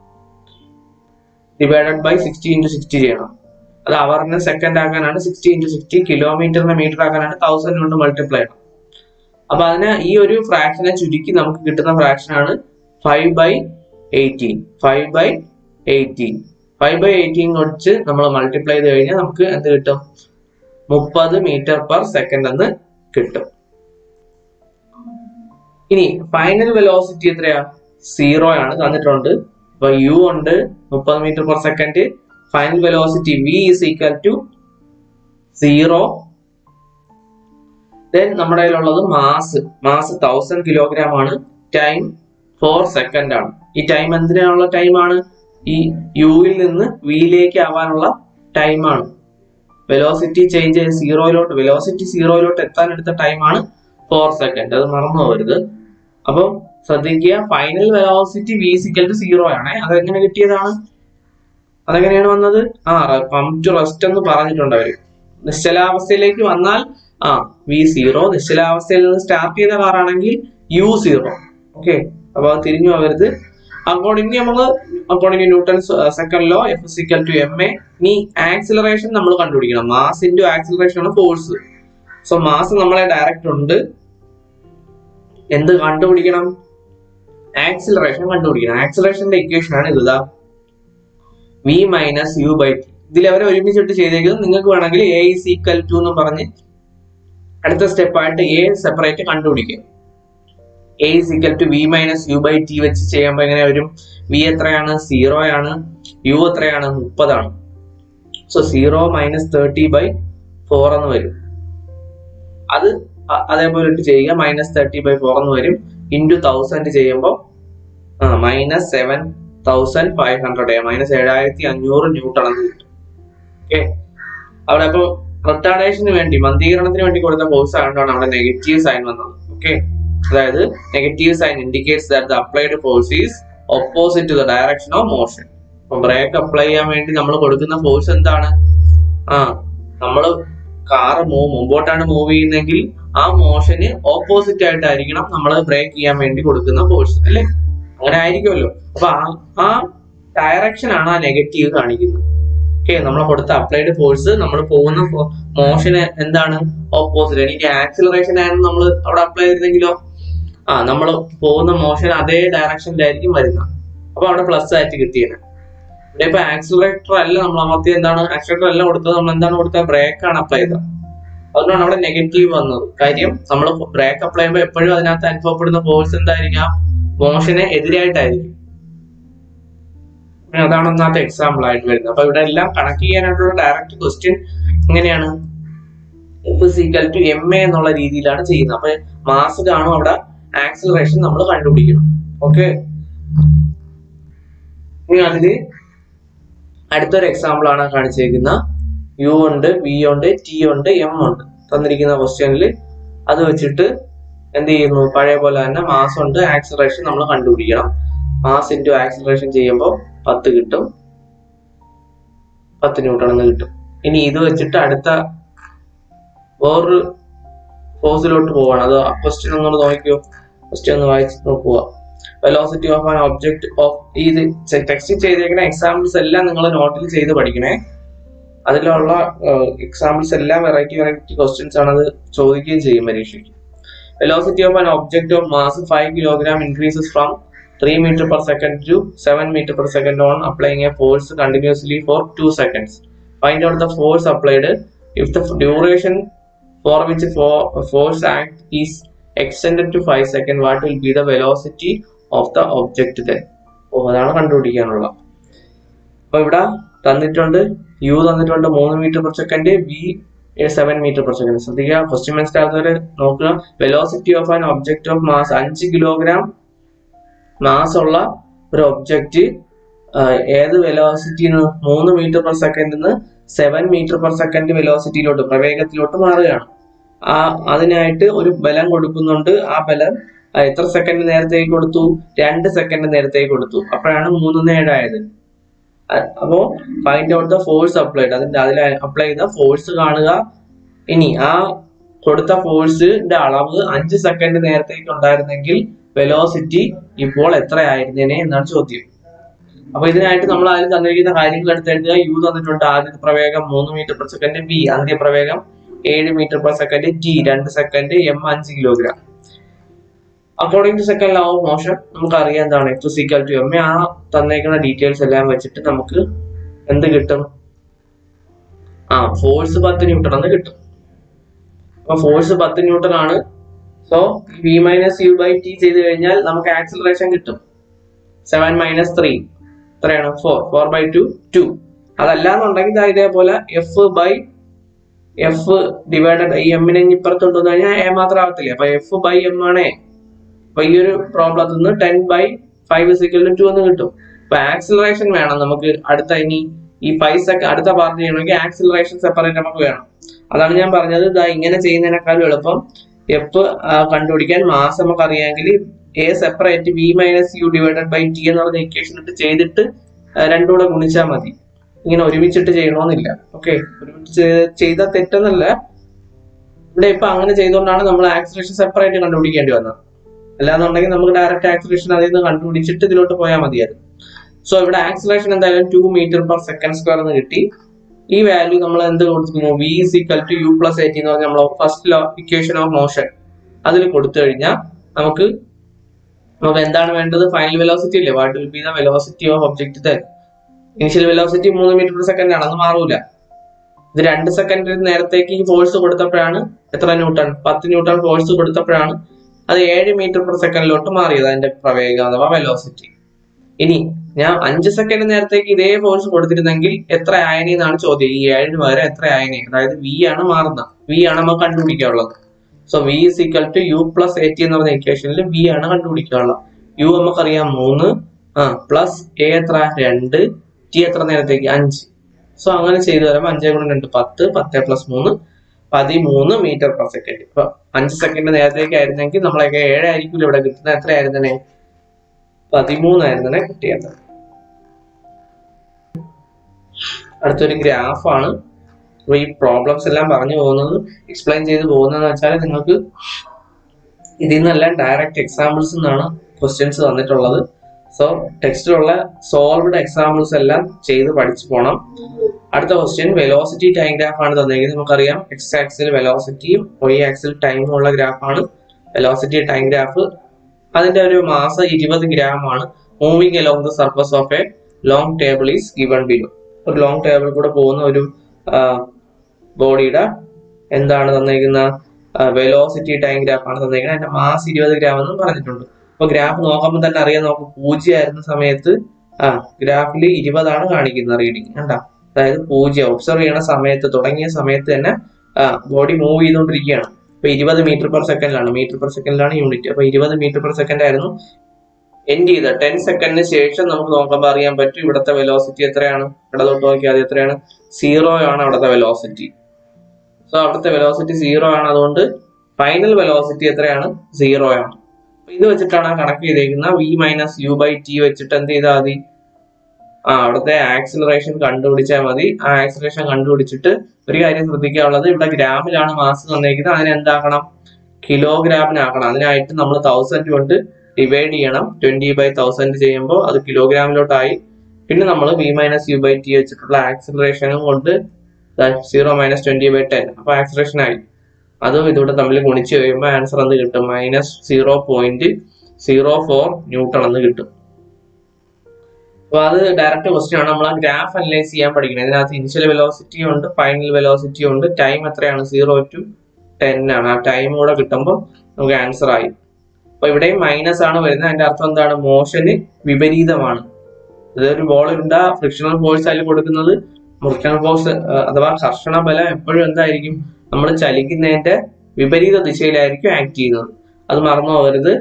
divided by sixty into sixty ചെയ്യണം അത് അവറിനെ സെക്കൻഡ് ആക്കാനാണ് സിക്സ്റ്റി ഇൻറ്റു സിക്സ്റ്റി കിലോമീറ്ററിനെ മീറ്റർ ആക്കാനാണ് തൗസൻഡ് കൊണ്ട് മൾട്ടിപ്ലൈ ചെയ്യണം അപ്പൊ അതിന് ഈ ഒരു ഫ്രാക്ഷനെ ചുരുക്കി നമുക്ക് കിട്ടുന്ന ഫ്രാക്ഷൻ ആണ് five by eighteen five by eighteen five by eighteen വെച്ച് നമ്മൾ മൾട്ടിപ്ലൈ ചെയ്ത് കഴിഞ്ഞാൽ നമുക്ക് എന്ത് കിട്ടും മുപ്പത് മീറ്റർ പെർ സെക്കൻഡ് എന്ന് കിട്ടും ഇനി ഫൈനൽ വെലോസിറ്റി എത്രയാ സീറോ ആണ് തന്നിട്ടുണ്ട് അപ്പൊ യു ഉണ്ട് മുപ്പത് metre per second final velocity V is equal to zero then നമ്മുടെ കയ്യിലുള്ളത് മാസ് മാസ് തൗസൻഡ് കിലോഗ്രാം ആണ് ടൈം ഫോർ സെക്കൻഡ് ആണ് ഈ ടൈം എന്തിനാനുള്ള ടൈമാണ് ഈ യുവിൽ നിന്ന് വിയിലേക്ക് ആവാനുള്ള ടൈമാണ് വെലോസിറ്റി ചേഞ്ച് ചെയ്ത് സീറോയിലോട്ട് വെലോസിറ്റി സീറോയിലോട്ട് എത്താൻ എടുത്ത ടൈമാണ് ഫോർ സെക്കൻഡ് അത് മറന്നു പോകരുത് അപ്പം ശ്രദ്ധിക്കുക final velocity V is equal to zero ആണ് അതെങ്ങനെ കിട്ടിയതാണ് അതെങ്ങനെയാണ് വന്നത് ആ പമ്പ് ടു റെസ്റ്റ് എന്ന് പറഞ്ഞിട്ടുണ്ട് അവര് നിശ്ചലാവസ്ഥയിലേക്ക് വന്നാൽ ആ വി സീറോ നിശ്ചലാവസ്ഥയിൽ നിന്ന് സ്റ്റാർട്ട് ചെയ്ത കാറാണെങ്കിൽ യു സീറോ ഓക്കെ അപ്പൊ അത് തിരിഞ്ഞു പോകരുത് അക്കോർഡിംഗ് നമ്മള് according Newton second law F is equal to M A ഇനി ആക്സിലറേഷൻ നമ്മൾ കണ്ടുപിടിക്കണം മാസ് ഇൻറ്റു ആക്സിലറേഷൻ ആണ് ഫോഴ്സ് സോ മാസ് നമ്മളെ ഡയറക്റ്റ് ഉണ്ട് എന്ത് കണ്ടുപിടിക്കണം ആക്സിലറേഷൻ കണ്ടുപിടിക്കണം ആക്സിലറേഷന്റെ ഇക്വേഷൻ ആണ് ഇതാ V minus U by T ഇതിൽ അവരെ ഒരുമിച്ചിട്ട് ചെയ്തേക്കുന്നത് നിങ്ങൾക്ക് വേണമെങ്കിൽ എ ഇസ് ഈക്വൽ ടു എന്ന് പറഞ്ഞ് അടുത്ത സ്റ്റെപ്പായിട്ട് എ സെപ്പറേറ്റ് കണ്ടുപിടിക്കുക A is equal to V minus U by T വെച്ച് ചെയ്യുമ്പോൾ എങ്ങനെ വരും വി എത്രയാണ് സീറോ ആണ് യു എത്രയാണ് മുപ്പതാണ് so zero minus thirty by four എന്ന് വരും അത് അ- അതേപോലെ ഇട്ട് ചെയ്യുക മൈനസ് തേർട്ടി ബൈ ഫോർ എന്ന് വരും ഇൻറ്റു തൗസൻഡ് ചെയ്യുമ്പോൾ ആ minus seven thousand five hundred minus ഏഴായിരത്തി അഞ്ഞൂറ് ന്യൂട്ടൺ എന്ന് കിട്ടും ഓക്കെ അവിടെ അപ്പോൾ റിട്ടാർഡേഷന് വേണ്ടി മന്ദീകരണത്തിന് വേണ്ടി കൊടുത്ത ഫോഴ്സ് ആയതുകൊണ്ടാണ് അവിടെ നെഗറ്റീവ് സൈൻ വന്നത് ഓക്കെ അതായത് negative sign indicates that the applied force is opposite to the direction of motion അപ്പൊ ബ്രേക്ക് അപ്ലൈ ചെയ്യാൻ വേണ്ടി നമ്മൾ കൊടുക്കുന്ന ഫോഴ്സ് എന്താണ് ആ നമ്മൾ കാറ് മൂവ് മുമ്പോട്ടാണ് മൂവ് ചെയ്യുന്നതെങ്കിൽ ആ മോഷന് ഓപ്പോസിറ്റ് ആയിട്ടായിരിക്കണം നമ്മൾ ബ്രേക്ക് ചെയ്യാൻ വേണ്ടി കൊടുക്കുന്ന ഫോഴ്സ് അല്ലേ അങ്ങനെ ആയിരിക്കുമല്ലോ അപ്പൊ ആ ആ ഡയറക്ഷൻ ആണ് ആ നെഗറ്റീവ് കാണിക്കുന്നത് ഓക്കെ നമ്മൾ കൊടുത്ത അപ്ലൈഡ് ഫോഴ്സ് നമ്മൾ പോകുന്ന മോഷന് എന്താണ് ഓപ്പോസിറ്റ് എനിക്ക് ആക്സിലറേഷൻ ആയിരുന്നു നമ്മൾ അവിടെ അപ്ലൈ ചെയ്തിരുന്നെങ്കിലോ ആ നമ്മൾ പോകുന്ന മോഷൻ അതേ ഡയറക്ഷനിലായിരിക്കും വരുന്നത് അപ്പൊ അവിടെ പ്ലസ് ആയിട്ട് കിട്ടിയത് ഇവിടെ ഇപ്പൊ ആക്സിലറേറ്റർ അല്ല നമ്മൾ അമർത്തിയത് എന്താണ് ആക്സിലറേറ്റർ അല്ല കൊടുത്തത് നമ്മൾ എന്താണ് കൊടുത്തത് ബ്രേക്ക് ആണ് അപ്ലൈ ചെയ്തത് അതുകൊണ്ടാണ് അവിടെ നെഗറ്റീവ് വന്നത് കാര്യം നമ്മൾ ബ്രേക്ക് അപ്ലൈ ചെയ്യുമ്പോൾ എപ്പോഴും അതിനകത്ത് അനുഭവപ്പെടുന്ന ഫോഴ്സ് എന്തായിരിക്കാം മോഷന് എതിരായിട്ടായിരിക്കും പിന്നെ അതാണ് ഒന്നാമത്തെ എക്സാമ്പിൾ ആയിട്ട് വരുന്നത് അപ്പൊ ഇവിടെ എല്ലാം കണക്ട് ചെയ്യാനായിട്ടുള്ള ഡയറക്റ്റ് ക്വസ്റ്റ്യൻ എങ്ങനെയാണ് F is equal to M A എന്നുള്ള രീതിയിലാണ് ചെയ്യുന്നത് അപ്പൊ മാസ് കാണും അവിടെ ആക്സിലറേഷൻ നമ്മൾ കണ്ടുപിടിക്കണം ഓക്കെ ഇനി അതില് അടുത്തൊരു എക്സാമ്പിൾ ആണ് കാണിച്ചിരിക്കുന്ന യു ഉണ്ട് വി ഉണ്ട് ടി ഉണ്ട് എം ഉണ്ട് തന്നിരിക്കുന്ന ക്വസ്റ്റ്യനിൽ അത് വെച്ചിട്ട് എന്ത് ചെയ്യുന്നു പഴയ പോലെ തന്നെ മാസ് ഉണ്ട് ആക്സിലറേഷൻ നമ്മൾ കണ്ടുപിടിക്കണം മാസ് ഇൻറ്റു ആക്സിലറേഷൻ ചെയ്യുമ്പോൾ പത്ത് കിട്ടും പത്ത് ന്യൂട്ടൺ എന്ന് കിട്ടും ഇനി ഇത് വെച്ചിട്ട് അടുത്ത വേറൊരു ഫോഴ്സിലോട്ട് പോവാണ് അത് ക്വസ്റ്റ്യൻ ഒന്നുകൂടെ നോക്കിയോ ക്വസ്റ്റ്യൻ ഒന്ന് വായിച്ച് നോക്കുക velocity of an object of ഇത് ടെക്സ്റ്റ് ചെയ്തേക്കുന്ന എക്സാമ്പിൾസ് എല്ലാം നിങ്ങൾ നോട്ടിൽ ചെയ്ത് പഠിക്കണേ അതിലുള്ള എക്സാമ്പിൾസ് എല്ലാം വെറൈറ്റി വെറൈറ്റി ക്വസ്റ്റ്യൻസ് ആണ് അത് ചോദിക്കുകയും ചെയ്യും പരീക്ഷയ്ക്ക് velocity of an object of mass five kilogram increases from three metre per second to seven metre per second on applying a force continuously for two seconds find out the force applied if the duration for which force act is extended to five second what will be the velocity of the object then oh അതാണ് കണ്ടുപിടിക്കാനുള്ള അപ്പൊ ഇവിടെ തന്നിട്ടുണ്ട് U തന്നിട്ടുണ്ട് മൂന്ന് metre per second V seven metre per second ശ്രദ്ധിക്കുക question മനസ്സിലാത്തവര് നോക്കുക velocity of an object of mass അഞ്ച് കിലോഗ്രാം മാസ് ഉള്ള ഒരു ഒബ്ജക്റ്റ് ഏത് വെലോസിറ്റി മൂന്ന് മീറ്റർ പെർ സെക്കൻഡിൽ നിന്ന് സെവൻ മീറ്റർ പെർ സെക്കൻഡ് വെലോസിറ്റിയിലോട്ട് പ്രവേഗത്തിലോട്ട് മാറുകയാണ് ആ അതിനായിട്ട് ഒരു ബലം കൊടുക്കുന്നുണ്ട് ആ ബലം ആ, എത്ര സെക്കൻഡ് നേരത്തേക്ക് കൊടുത്തു രണ്ട് സെക്കൻഡ് നേരത്തേക്ക് കൊടുത്തു അപ്പോഴാണ് മൂന്ന് ഏഴായത് അ- അപ്പോ find out the force applied അതിന്റെ അതിൽ അപ്ലൈ ചെയ്ത ഫോഴ്സ് കാണുക ഇനി ആ കൊടുത്ത ഫോഴ്സിന്റെ അളവ് അഞ്ച് സെക്കൻഡ് നേരത്തേക്ക് ഉണ്ടായിരുന്നെങ്കിൽ വെലോസിറ്റി ഇപ്പോൾ എത്രയായിരുന്നേനെ എന്നാണ് ചോദ്യം അപ്പൊ ഇതിനായിട്ട് നമ്മൾ അതിൽ തന്നിരിക്കുന്ന കാര്യങ്ങൾ എടുത്ത് എഴുതുക യു തന്നിട്ടുണ്ട് ആദ്യത്തെ പ്രവേഗം മൂന്ന് മീറ്റർ പെർ സെക്കൻഡ് ബി അന്ത്യ പ്രവേഗം ഏഴ് മീറ്റർ പെർ സെക്കൻഡ് ടി രണ്ട് സെക്കൻഡ് എം അഞ്ച് kilogram according to second law of motion നമുക്ക് അറിയാം എന്താണ് എക്സ് സിക്കൽ ടു എം ആ തന്നേക്കുന്ന ഡീറ്റെയിൽസ് എല്ലാം വെച്ചിട്ട് നമുക്ക് എന്ത് കിട്ടും ആ ഫോഴ്സ് പത്ത് ന്യൂട്ടൺ എന്ന് കിട്ടും അപ്പൊ ഫോഴ്സ് പത്ത് ന്യൂട്ടൺ ആണ് so V minus U by T ചെയ്ത് കഴിഞ്ഞാൽ നമുക്ക് ആക്സിലറേഷൻ കിട്ടും സെവൻ മൈനസ് ത്രീ എത്രയാണ് four four by two two അതല്ല എന്നുണ്ടെങ്കിൽ ദാ ഇതേപോലെ എഫ് ബൈ എഫ് ഡിവൈഡഡ് ഈ എമ്മിനെ ഇപ്പുറത്ത് കൊണ്ടുവന്നു കഴിഞ്ഞാൽ എ മാത്രം ആവത്തില്ല അപ്പൊ എഫ് ബൈ എം ആണ് അപ്പൊ ഈ ഒരു പ്രോബ്ലത്തിൽ നിന്ന് ten by five is equal to എന്ന് കിട്ടും അപ്പൊ ആക്സിലറേഷൻ വേണം നമുക്ക് അടുത്ത ഇനി ഈ പൈസ അടുത്ത പാർട്ട് ചെയ്യണമെങ്കിൽ ആക്സിലറേഷൻ സെപ്പറേറ്റ് നമുക്ക് വേണം അതാണ് ഞാൻ പറഞ്ഞത് ഇതാ ഇങ്ങനെ ചെയ്യുന്നതിനേക്കാളും എളുപ്പം എഫ് കണ്ടുപിടിക്കാൻ മാസ് നമുക്ക് അറിയാമെങ്കിൽ A separate V minus U divided by T എന്ന് പറഞ്ഞ ഇക്വേഷൻ ഇട്ട് ചെയ്തിട്ട് ആ, രണ്ടും കൂടെ ഗുണിച്ചാൽ മതി ഇങ്ങനെ ഒരുമിച്ചിട്ട് ചെയ്യണമെന്നില്ല ഓക്കെ ഒരുമിച്ച് ചെയ്ത- ചെയ്ത തെറ്റെന്നല്ല ഇവിടെ ഇപ്പൊ അങ്ങനെ ചെയ്തുകൊണ്ടാണ് നമ്മൾ ആക്സിലേഷൻ സെപ്പറേറ്റ് കണ്ടുപിടിക്കേണ്ടി വന്നത് അല്ലാന്നുണ്ടെങ്കിൽ നമുക്ക് ഡയറക്റ്റ് ആക്സിലേഷൻ അതിൽ നിന്ന് കണ്ടുപിടിച്ചിട്ട് ഇതിലോട്ട് പോയാൽ മതിയായിരുന്നു സോ ഇവിടെ ആക്സിലേഷൻ എന്തായാലും two metre per second square എന്ന് കിട്ടി ഈ വാല്യൂ നമ്മൾ എന്ത് കൊടുക്കുന്നു V is equal to U plus A T എന്ന് പറഞ്ഞാൽ നമ്മൾ first law equation of motion അതിൽ കൊടുത്തു കഴിഞ്ഞാൽ നമുക്ക് നമുക്ക് എന്താണ് വേണ്ടത് ഫൈനൽ വെലോസിറ്റി അല്ലേ what will be the velocity of object then initial velocity മൂന്ന് മീറ്റർ പെർ സെക്കൻഡ് ആണ് അത് മാറൂല ഇത് രണ്ട് സെക്കൻഡ് നേരത്തേക്ക് ഈ ഫോഴ്സ് കൊടുത്തപ്പോഴാണ് എത്ര ന്യൂട്ടൺ പത്ത് ന്യൂട്ടൺ ഫോഴ്സ് കൊടുത്തപ്പോഴാണ് അത് ഏഴ് മീറ്റർ പെർ സെക്കൻഡിലോട്ട് മാറിയത് അതിന്റെ പ്രവേഗം അഥവാ വെലോസിറ്റി ഇനി ഞാൻ അഞ്ച് സെക്കൻഡ് നേരത്തേക്ക് ഇതേ ഫോഴ്സ് കൊടുത്തിരുന്നെങ്കിൽ എത്ര ആയനി എന്നാണ് ചോദ്യം ഈ ഏഴിന് പകരം എത്ര ആയനി അതായത് വി ആണ് മാറുന്നത് വി ആണ് നമുക്ക് കണ്ടുപിടിക്കാനുള്ളത് so V is equal to U plus A T എന്ന് പറഞ്ഞ ഇക്വേഷനിൽ വി ആണ് കണ്ടുപിടിക്കാനുള്ളത് യു നമുക്കറിയാം മൂന്ന് ആ പ്ലസ് എ എത്ര രണ്ട് ടി എത്ര നേരത്തേക്ക് അഞ്ച് സോ അങ്ങനെ ചെയ്തു വരുമ്പോൾ അഞ്ചേ ഗുണം രണ്ട് പത്ത് പത്ത് പ്ലസ് മൂന്ന് പതിമൂന്ന് മീറ്റർ പെർ സെക്കൻഡ് ഇപ്പൊ അഞ്ച് സെക്കൻഡ് നേരത്തേക്ക് ആയിരുന്നെങ്കിൽ നമ്മളൊക്കെ ഏഴായിരിക്കും ഇവിടെ കിട്ടുന്നത് എത്രയായിരുന്നേ പതിമൂന്നായിരുന്നേ കിട്ടിയത് അടുത്തൊരു ഗ്രാഫാണ് അപ്പൊ ഈ പ്രോബ്ലംസ് എല്ലാം പറഞ്ഞു പോകുന്നത് എക്സ്പ്ലെയിൻ ചെയ്ത് പോകുന്നതെന്ന് വെച്ചാൽ നിങ്ങൾക്ക് ഇതിൽ നിന്നെല്ലാം ഡയറക്റ്റ് എക്സാമ്പിൾസ് നിന്നാണ് ക്വസ്റ്റ്യൻസ് തന്നിട്ടുള്ളത് സോ ടെക്സ്റ്റിലുള്ള സോൾവ്ഡ് എക്സാമ്പിൾസ് എല്ലാം ചെയ്ത് പഠിച്ചു പോകണം അടുത്ത ക്വസ്റ്റ്യൻ വെലോസിറ്റി ടൈം ഗ്രാഫ് ആണ് തന്നിരിക്കുന്നത് നമുക്കറിയാം എക്സ് ആക്സിൽ വെലോസിറ്റിയും വൈ ആക്സിൽ ടൈമും ഉള്ള ഗ്രാഫാണ് വെലോസിറ്റി ടൈം ഗ്രാഫ് അതിന്റെ ഒരു മാസം ഇരുപത് ഗ്രാം ആണ് moving along the surface of a long table is given below ഒരു ലോങ് ടേബിൾ കൂടെ പോകുന്ന ഒരു ബോഡിയുടെ എന്താണ് തന്നിരിക്കുന്ന വെലോസിറ്റി ടൈം ഗ്രാഫ് ആണ് തന്നിരിക്കുന്നത് അതിന്റെ മാസ് ഇരുപത് ഗ്രാം എന്നും പറഞ്ഞിട്ടുണ്ട് അപ്പൊ ഗ്രാഫ് നോക്കുമ്പോൾ തന്നെ അറിയാം നമുക്ക് പൂജ്യമായിരുന്ന സമയത്ത് ആ ഗ്രാഫിൽ ഇരുപതാണ് കാണിക്കുന്നത് റീഡിങ് കണ്ട അതായത് പൂജ്യം ഒബ്സർവ് ചെയ്യണ സമയത്ത് തുടങ്ങിയ സമയത്ത് തന്നെ ആ ബോഡി മൂവ് ചെയ്തുകൊണ്ടിരിക്കുകയാണ് ഇപ്പൊ ഇരുപത് മീറ്റർ പെർ സെക്കൻഡിലാണ് മീറ്റർ പെർ സെക്കൻഡിലാണ് യൂണിറ്റ് അപ്പൊ ഇരുപത് മീറ്റർ പെർ സെക്കൻഡ് ആയിരുന്നു എൻഡ് ചെയ്ത ടെൻ സെക്കൻഡിന് ശേഷം നമുക്ക് നോക്കുമ്പോൾ അറിയാൻ പറ്റും ഇവിടുത്തെ വെലോസിറ്റി എത്രയാണ് ഇടതോട്ട് നോക്കിയാൽ അത് എത്രയാണ് സീറോ ആണ് അവിടുത്തെ വെലോസിറ്റി സോ അവിടുത്തെ വെലോസിറ്റി സീറോ ആണ് അതുകൊണ്ട് ഫൈനൽ വെലോസിറ്റി എത്രയാണ് സീറോ ആണ് അപ്പൊ ഇത് വെച്ചിട്ടാണ് കണക്ട് ചെയ്തേക്കുന്നത് V minus U by T വെച്ചിട്ട് എന്ത് ചെയ്താൽ മതി ആ അവിടുത്തെ ആക്സിലറേഷൻ കണ്ടുപിടിച്ചാൽ മതി ആ ആക്സിലറേഷൻ കണ്ടുപിടിച്ചിട്ട് ഒരു കാര്യം ശ്രദ്ധിക്കാനുള്ളത് ഇവിടെ ഗ്രാമിലാണ് മാസ് തന്നേക്കുന്നത് അതിനെ എന്താക്കണം കിലോഗ്രാമിനാക്കണം അതിനായിട്ട് നമ്മൾ തൗസൻഡ് കൊണ്ട് ഡിവൈഡ് ചെയ്യണം ട്വന്റി ബൈ തൗസൻഡ് ചെയ്യുമ്പോൾ അത് കിലോഗ്രാമിലോട്ടായി പിന്നെ നമ്മൾ V minus U by T വെച്ചിട്ടുള്ള ആക്സിലറേഷനും കൊണ്ട് zero minus twenty by ten അപ്പൊ ആക്സിലറേഷൻ ആയി അതും ഇതൂടെ തമ്മിൽ ഗുണിച്ച് കഴിയുമ്പോൾ ആൻസർ എന്ത് കിട്ടും minus zero point zero four newton എന്ന് കിട്ടും അപ്പൊ അത് ഡയറക്റ്റ് ക്വസ്റ്റ്യൻ ആണ് നമ്മൾ ആ ഗ്രാഫ് അനലൈസ് ചെയ്യാൻ പഠിക്കണം ഇതിനകത്ത് ഇനിഷ്യൽ വെലോസിറ്റി ഉണ്ട് ഫൈനൽ വെലോസിറ്റി ഉണ്ട് ടൈം എത്രയാണ് സീറോ ടു ടെൻ ആണ് ആ ടൈം കൂടെ കിട്ടുമ്പോൾ നമുക്ക് ആൻസർ ആയി അപ്പൊ ഇവിടെയും മൈനസ് ആണ് വരുന്നത് അതിന്റെ അർത്ഥം എന്താണ് മോഷന് വിപരീതമാണ് ഇതൊരു ബോൾ ഇണ്ട ഫ്രിക്ഷണൽ ഫോഴ്സ് അതിൽ കൊടുക്കുന്നത് ഫ്രിക്ഷണൽ ഫോഴ്സ് അഥവാ കർഷണ ബലം എപ്പോഴും എന്തായിരിക്കും നമ്മൾ ചലിക്കുന്നതിന്റെ വിപരീത ദിശയിലായിരിക്കും ആക്ട് ചെയ്യുന്നത് അത് മറന്നു പോകരുത്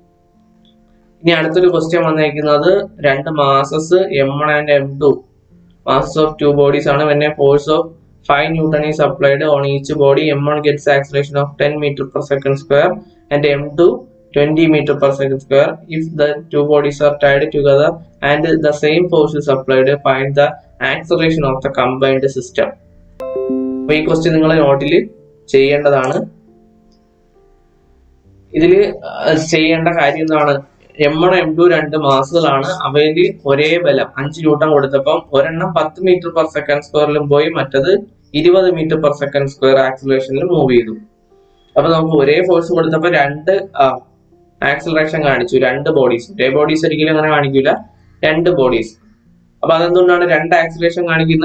ഇനി അടുത്തൊരു ക്വസ്റ്റ്യൻ വന്നേക്കുന്നത് രണ്ട് masses M one and M two masses of two bodies ആണ് when a force of 5 newton is applied on each body m1 gets acceleration of 10 meter per second square and m2 20 meter per second square if the two bodies are tied together and the same force is applied find the acceleration of the combined system അപ്പൊ ഈ question നിങ്ങൾ നോട്ടിൽ ചെയ്യേണ്ടതാണ് ഇതിൽ ചെയ്യേണ്ട കാര്യം എന്താണ് M one M to രണ്ട് മാസുകളാണ് അവയിൽ ഒരേ ബലം അഞ്ച് ന്യൂട്ടൺ കൊടുത്തപ്പം ഒരെണ്ണം പത്ത് മീറ്റർ പെർ സെക്കൻഡ് സ്ക്വയറിലും പോയി മറ്റത് ഇരുപത് മീറ്റർ പെർ സെക്കൻഡ് സ്ക്വയർ ആക്സിലേഷനിൽ മൂവ് ചെയ്തു അപ്പൊ നമുക്ക് ഒരേ ഫോഴ്സ് കൊടുത്തപ്പോൾ രണ്ട് ആക്സിലറേഷൻ കാണിച്ചു രണ്ട് ബോഡീസ് ഒരേ ബോഡീസ് ഒരിക്കലും അങ്ങനെ കാണിക്കില്ല രണ്ട് ബോഡീസ് അപ്പൊ അതെന്തുകൊണ്ടാണ് രണ്ട് ആക്സിലേഷൻ കാണിക്കുന്ന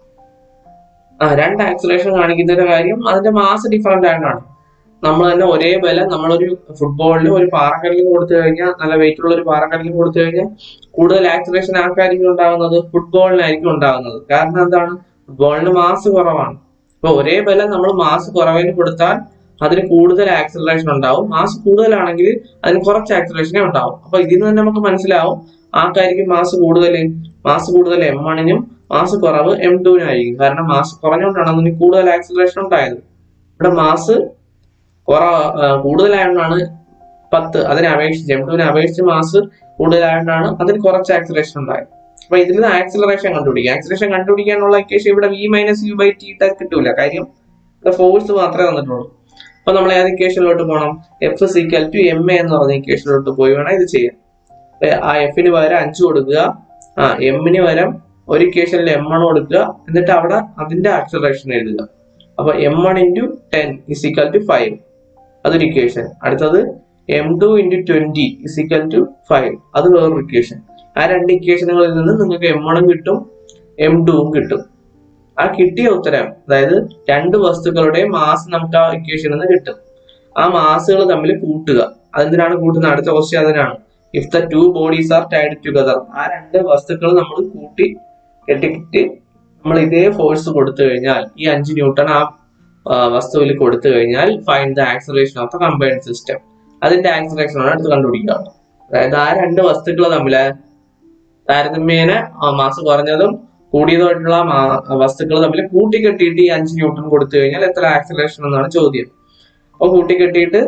ആ രണ്ട് ആക്സിലേഷൻ കാണിക്കുന്നതിന്റെ കാര്യം അതിന്റെ മാസ് ഡിഫറെന്റ് ആയിട്ടാണ് നമ്മൾ തന്നെ ഒരേ ബലം നമ്മളൊരു ഫുട്ബോളിൽ ഒരു പാറക്കല്ലിൽ കൊടുത്തു കഴിഞ്ഞാൽ നല്ല വെയിറ്റ് ഉള്ള ഒരു പാറക്കല്ലിൽ കൊടുത്തു കഴിഞ്ഞാൽ കൂടുതൽ ആക്സിലേഷൻ ആർക്കായിരിക്കും ഉണ്ടാകുന്നത് ഫുട്ബോളിനായിരിക്കും ഉണ്ടാകുന്നത് കാരണം എന്താണ് ഫുട്ബോളിന് മാസ് കുറവാണ് അപ്പൊ ഒരേ ബലം നമ്മൾ മാസ് കുറവിന് കൊടുത്താൽ അതിന് കൂടുതൽ ആക്സിലറേഷൻ ഉണ്ടാവും മാസ് കൂടുതലാണെങ്കിൽ അതിന് കുറച്ച് ആക്സിലറേഷനേ ഉണ്ടാവും അപ്പൊ ഇതിൽ നിന്ന് തന്നെ നമുക്ക് മനസ്സിലാവും ആർക്കായിരിക്കും മാസ് കൂടുതൽ മാസ് കൂടുതൽ എം വണ്ണിനും മാസ് കുറവ് എം ടുവിനായിരിക്കും കാരണം മാസ് കുറഞ്ഞുകൊണ്ടാണ് അതിന് കൂടുതൽ ആക്സിലറേഷൻ ഉണ്ടായത് ഇവിടെ മാസ് കുറ കൂടുതലായതുകൊണ്ടാണ് പത്ത് അതിനെ അപേക്ഷിച്ച് എം ടുവിനെ അപേക്ഷിച്ച് മാസ് കൂടുതലായതുകൊണ്ടാണ് അതിന് കുറച്ച് ആക്സിലറേഷൻ ഉണ്ടായത് അപ്പൊ ഇതിൽ നിന്ന് ആക്സിലറേഷൻ കണ്ടുപിടിക്കുക ആക്സിലറേഷൻ കണ്ടുപിടിക്കാനുള്ള ഇക്വേഷൻ ഇവിടെ V minus U by T കിട്ടൂല കാര്യം ഇവിടെ ഫോഴ്സ് മാത്രമേ വന്നിട്ടുള്ളൂ അപ്പൊ നമ്മൾ ഏത് ഇക്വേഷനിലോട്ട് പോകണം F is equal to M A എന്ന് പറഞ്ഞ ഇക്വേഷനിലോട്ട് പോയി വേണം ഇത് ചെയ്യാൻ അപ്പൊ ആ എഫിന് പകരം അഞ്ച് കൊടുക്കുക ആ എമ്മിന് പകരം ഒരു ഇക്വേഷനിൽ എം വൺ കൊടുക്കുക എന്നിട്ട് അവിടെ അതിന്റെ ആക്സിലറേഷൻ എഴുതുക അപ്പൊ M one into ten is equal to five അതൊരു ഇക്വേഷൻ അടുത്തത് M two into twenty is equal to five അത് വേറൊരു ഇക്വേഷൻ ആ രണ്ട് ഇക്വേഷനുകളിൽ നിന്ന് നിങ്ങൾക്ക് എം വണ്ണും കിട്ടും എം ടുവും കിട്ടും ആ കിട്ടിയ ഉത്തരം അതായത് രണ്ട് വസ്തുക്കളുടെ മാസ് നമുക്ക് ആ ഇക്വേഷനിൽ നിന്ന് കിട്ടും ആ മാസുകൾ തമ്മിൽ കൂട്ടുക അതെന്തിനാണ് കൂട്ടുന്നത് അടുത്ത ക്വസ്റ്റ്യൻ അതിനാണ് if the two bodies are tied together ആ രണ്ട് വസ്തുക്കൾ നമ്മൾ കൂട്ടി കെട്ടിക്കിട്ട് നമ്മൾ ഇതേ ഫോഴ്സ് കൊടുത്തു കഴിഞ്ഞാൽ ഈ അഞ്ച് ന്യൂട്ടൺ ആ വസ്തുവിൽ കൊടുത്തു കഴിഞ്ഞാൽ find the acceleration of the combined system അതിന്റെ ആക്സലേഷൻ ആണ് അടുത്ത് കണ്ടുപിടിക്കുക അതായത് ആ രണ്ട് വസ്തുക്കൾ തമ്മിൽ താരതമ്യേന മാസ് കുറഞ്ഞതും കൂടിയതായിട്ടുള്ള വസ്തുക്കൾ തമ്മിൽ കൂട്ടിക്കെട്ടിയിട്ട് ഈ അഞ്ച് ന്യൂട്ടൺ കൊടുത്തു കഴിഞ്ഞാൽ എത്ര ആക്സലേഷൻ എന്നാണ് ചോദ്യം അപ്പൊ കൂട്ടിക്കെട്ടിയിട്ട്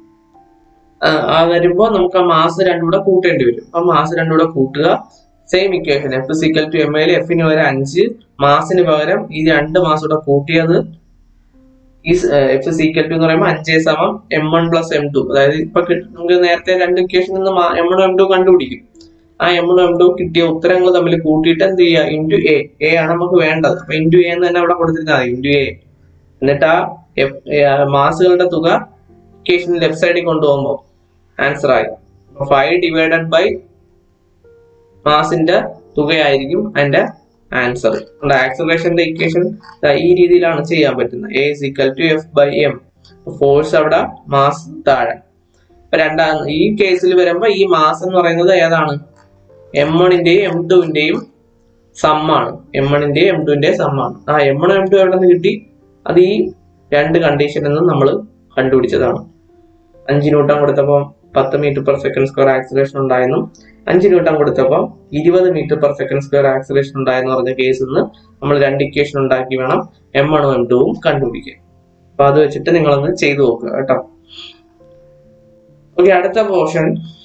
ആ വരുമ്പോ നമുക്ക് ആ മാസ് രണ്ടും കൂടെ കൂട്ടേണ്ടി വരും അപ്പൊ മാസ് രണ്ടും കൂടെ കൂട്ടുക same equation F is equal to M L എഫിന് പകരം അഞ്ച് മാസിന് പകരം ഈ രണ്ട് മാസം കൂടെ കൂട്ടിയത് ഈ എഫ് സീക്കൽ ടു എന്ന് പറയുമ്പോൾ അഞ്ച് സമം M one plus M two അതായത് ഇപ്പൊ നമുക്ക് നേരത്തെ രണ്ട് ഇക്വേഷൻ നിന്ന് എം വൺ എം ടു കണ്ടുപിടിക്കും ആ എം വൺ എം ടു കിട്ടിയ ഉത്തരങ്ങൾ തമ്മിൽ കൂട്ടിയിട്ട് എന്ത് ചെയ്യുക ഇൻറ്റു എ എ ആണ് നമുക്ക് വേണ്ടത് അപ്പൊ ഇൻറ്റു എ എന്ന് തന്നെ അവിടെ കൊടുത്തിരുന്നാൽ മതി ഇൻറ്റു എ എന്നിട്ട് ആ മാസുകളുടെ തുക ഇക്വേഷൻ ലെഫ്റ്റ് സൈഡിൽ കൊണ്ടുപോകുമ്പോൾ ആൻസർ ആയി ഫൈവ് ഡിവൈഡഡ് ബൈ മാസിന്റെ തുകയായിരിക്കും അതിന്റെ ആൻസർ ആക്സലറേഷന്റെ ഇക്വേഷൻ ഈ രീതിയിലാണ് ചെയ്യാൻ പറ്റുന്നത് A equal to F by M force അവിടെ മാസ് താഴെ രണ്ടാം ഈ കേസിൽ വരുമ്പോ ഈ മാസ് എന്ന് പറയുന്നത് ഏതാണ് എം വണിന്റെയും എം ടുവിന്റെയും സമ്മാണ് എം വണിന്റെയും എം ടുവിന്റെയും സമ്മാണ് ആ എം വൺ എം ടു എവിടെ നിന്ന് കിട്ടി അത് ഈ രണ്ട് കണ്ടീഷനിൽ നിന്നും നമ്മൾ കണ്ടുപിടിച്ചതാണ് അഞ്ച് ന്യൂട്ടൺ കൊടുത്തപ്പോൾ പത്ത് metre per second square acceleration ഉണ്ടായെന്നും അഞ്ച് ന്യൂട്ടൺ കൊടുത്തപ്പോൾ ഇരുപത് metre per second square acceleration ഉണ്ടായെന്ന് പറഞ്ഞ കേസിൽ നിന്ന് നമ്മൾ രണ്ട് ഇക്വേഷൻ ഉണ്ടാക്കി വേണം എം വണ്ണും എം ടുവും കണ്ടുപിടിക്കാൻ അപ്പൊ അത് വെച്ചിട്ട് നിങ്ങളൊന്ന് ചെയ്തു നോക്കുക കേട്ടോ ഓക്കെ അടുത്ത പോർഷൻ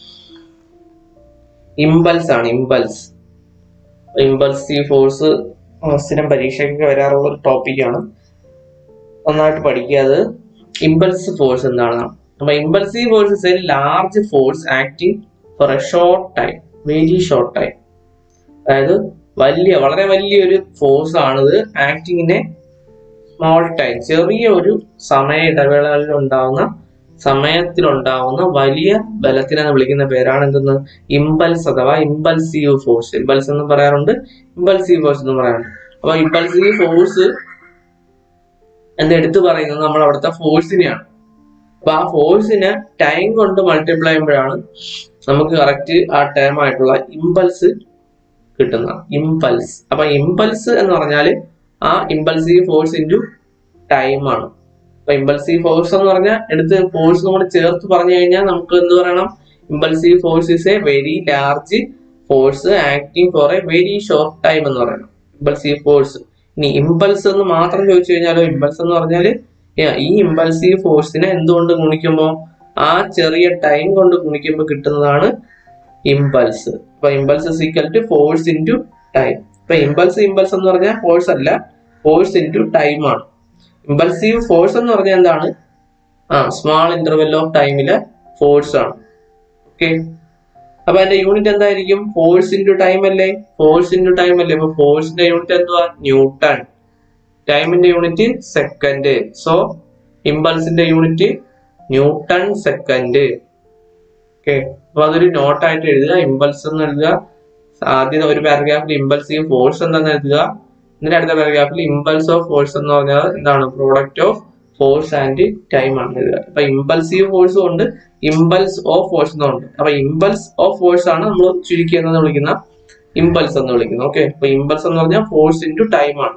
ഇമ്പൾസ് ആണ് ഇമ്പൾസ് ഇമ്പൾസീവ് ഫോഴ്സ് സ്ഥിരം പരീക്ഷയ്ക്ക് വരാറുള്ള ഒരു ടോപ്പിക്കാണ് നന്നായിട്ട് പഠിക്കുക അത് ഇമ്പൾസ് ഫോഴ്സ് എന്താണ് അപ്പൊ impulsive force is a large force acting for a short time very short time അതായത് വലിയ വളരെ വലിയൊരു ഫോഴ്സ് ആണിത് ആക്ടിങ്ങിനെ സ്മോൾ ടൈം ചെറിയ ഒരു സമയ ഇടവേളകളിൽ ഉണ്ടാവുന്ന സമയത്തിലുണ്ടാവുന്ന വലിയ ബലത്തിനെ വിളിക്കുന്ന പേരാണ് എന്തെന്ന് ഇമ്പൾസ് അഥവാ ഇമ്പൾസീവ് ഫോഴ്സ് ഇമ്പൾസ് എന്ന് പറയാറുണ്ട് ഇമ്പൾസീവ് ഫോഴ്സ് എന്ന് പറയാറുണ്ട് അപ്പൊ ഇമ്പൾസീവ് ഫോഴ്സ് എന്ന് എടുത്തു പറയുന്നത് നമ്മൾ അവിടുത്തെ ഫോഴ്സിനെയാണ് അപ്പൊ ആ ഫോഴ്സിനെ ടൈം കൊണ്ട് മൾട്ടിപ്ലൈ ചെയ്യുമ്പോഴാണ് നമുക്ക് കറക്റ്റ് ആ ടേം ആയിട്ടുള്ള ഇമ്പൾസ് കിട്ടുന്ന ഇമ്പൾസ് അപ്പൊ ഇമ്പൾസ് എന്ന് പറഞ്ഞാൽ ആ ഇമ്പൾസീവ് ഫോഴ്സ് ഇൻറ്റു ടൈം ആണ് അപ്പൊ ഇമ്പൾസീവ് ഫോഴ്സ് എന്ന് പറഞ്ഞാൽ എടുത്ത് ഫോഴ്സ് നമ്മൾ ചേർത്ത് പറഞ്ഞു കഴിഞ്ഞാൽ നമുക്ക് എന്ത് പറയണം impulsive force is a very large force acting for a very short time എന്ന് പറയണം ഇമ്പൾസീവ് ഫോഴ്സ് ഇനി ഇമ്പൾസ് എന്ന് മാത്രം ചോദിച്ചു കഴിഞ്ഞാലോ ഇമ്പൾസ് എന്ന് പറഞ്ഞാൽ ഈ ഇമ്പൾസീവ് ഫോഴ്സിനെ എന്തുകൊണ്ട് ഗുണിക്കുമ്പോൾ ആ ചെറിയ ടൈം കൊണ്ട് ഗുണിക്കുമ്പോൾ കിട്ടുന്നതാണ് ഇമ്പൾസ് അപ്പൊ impulse is equal to force into time ഇപ്പൊ ഇമ്പൾസ് ഇമ്പൾസ് എന്ന് പറഞ്ഞാൽ ഫോഴ്സ് അല്ല ഫോഴ്സ് ഇൻറ്റു ടൈം ആണ് ഇമ്പൾസീവ് ഫോഴ്സ് എന്ന് പറഞ്ഞാൽ എന്താണ് ആ സ്മാൾ ഇന്റർവെൽ ഓഫ് ടൈമിലെ ഫോഴ്സ് ആണ് ഓക്കെ അപ്പൊ അതിന്റെ യൂണിറ്റ് എന്തായിരിക്കും ഫോഴ്സ് ഇൻറ്റു ടൈം അല്ലേ ഫോഴ്സ് ഇൻറ്റു ടൈം അല്ലേ അപ്പൊ ഫോഴ്സിന്റെ യൂണിറ്റ് എന്തുവാ ന്യൂട്ടൺ ടൈമിന്റെ യൂണിറ്റ് സെക്കൻഡ് സോ ഇമ്പൾസിന്റെ യൂണിറ്റ് ന്യൂട്ടൺ സെക്കൻഡ് ഓക്കെ അപ്പൊ അതൊരു നോട്ടായിട്ട് എഴുതുക ഇമ്പൾസ് എന്ന് എഴുതുക ആദ്യം ഒരു പാരഗ്രാഫിൽ ഇമ്പൾസീവ് ഫോഴ്സ് എന്താന്ന് എഴുതുക എന്നിട്ട് അടുത്ത പാരഗ്രാഫിൽ ഇമ്പൾസ് ഓഫ് ഫോഴ്സ് എന്ന് പറഞ്ഞാൽ എന്താണ് product of force and time ആണ് എഴുതുക അപ്പൊ ഇമ്പൾസീവ് ഫോഴ്സ് കൊണ്ട് ഇമ്പൾസ് ഓഫ് ഫോഴ്സ് എന്നുണ്ട് അപ്പൊ ഇമ്പൾസ് ഓഫ് ഫോഴ്സ് ആണ് നമ്മൾ ചുരുക്കി എന്ന് വിളിക്കുന്ന ഇമ്പൾസ് എന്ന് വിളിക്കുന്നത് ഓക്കെ അപ്പൊ ഇമ്പൾസ് എന്ന് പറഞ്ഞാൽ ഫോഴ്സ് ഇൻറ്റു ടൈം ആണ്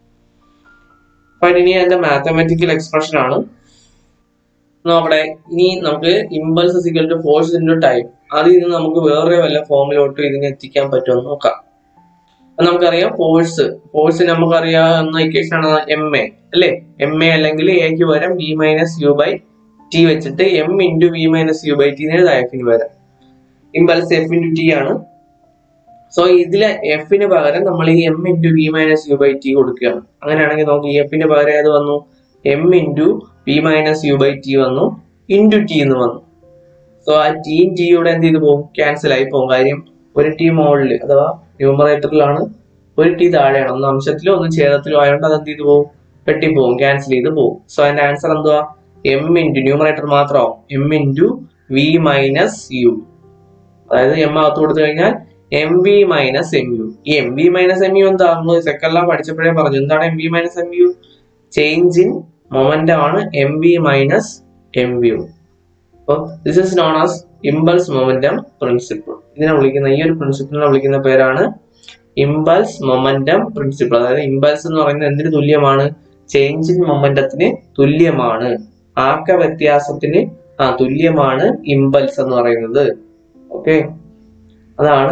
അപ്പൊ ഇനി അതിന്റെ മാത്തമാറ്റിക്കൽ എക്സ്പ്രഷൻ ആണ് നോക്കട്ടെ ഇനി നമുക്ക് impulse is equal to force into time അതിൽ നിന്ന് നമുക്ക് വേറെ വല്ല ഫോമിലോട്ട് ഇതിനെ എത്തിക്കാൻ പറ്റുമെന്ന് നോക്കാം അപ്പൊ നമുക്കറിയാം ഫോഴ്സ് ഫോഴ്സ് നമുക്കറിയാവുന്ന ഇക്വേഷൻ ആണ് എം എ അല്ലേ എം എ അല്ലെങ്കിൽ എക്ക് പകരം V minus U by T വെച്ചിട്ട് M into V minus U by T എഴുതാം എഫിന് പകരം ഇമ്പൾസ് എഫ് ഇൻറ്റു ടി ആണ് സോ ഇതിലെ എഫിന് പകരം നമ്മൾ ഈ M into V minus U by T കൊടുക്കുകയാണ് അങ്ങനെയാണെങ്കിൽ നമുക്ക് ഈ എഫിന് പകരം ഏത് വന്നു M into V minus U by T വന്നു ഇൻറ്റു ടി എന്ന് വന്നു സോ ആ ടീം ടിയുടെ എന്ത് ചെയ്ത് പോകും ക്യാൻസൽ ആയി പോകും കാര്യം ഒരു ടി മുകളിൽ അഥവാ ന്യൂമറേറ്ററിലാണ് ഒരു ടി താഴെയാണ് ഒന്ന് അംശത്തിലോ ഒന്ന് ഛേദത്തിലോ ആയതുകൊണ്ട് അത് എന്ത് ചെയ്ത് പോകും വെട്ടിപ്പോകും ക്യാൻസൽ ചെയ്ത് പോകും സോ അതിന്റെ ആൻസർ എന്തുവാ എം ഇൻറ്റു ന്യൂമറേറ്റർ മാത്രമാവും M into V minus U അതായത് എം അകത്ത് കൊടുത്തു കഴിഞ്ഞാൽ M V minus M U ഈ M V minus M U എന്താ നമ്മൾ സെക്കൻഡിലാ പഠിച്ചപ്പോഴേ പറഞ്ഞു എന്താണ് M V minus M U change in momentum ആണ് M V minus M U അപ്പോൾ this is known as impulse momentum principle ഇതിനെ വിളിക്കുന്ന ഈ ഒരു പ്രിൻസിപ്പിളിനെ വിളിക്കുന്ന പേരാണ് ഇമ്പൾസ് മൊമെന്റം പ്രിൻസിപ്പിൾ അതായത് ഇമ്പൾസ് എന്ന് പറയുന്നത് എന്തിന് തുല്യമാണ് ചേഞ്ച് ഇൻ മൊമെന്റത്തിന് തുല്യമാണ് ആക്ക വ്യത്യാസത്തിന് ആ തുല്യമാണ് ഇമ്പൾസ് എന്ന് പറയുന്നത് ഓക്കെ അതാണ്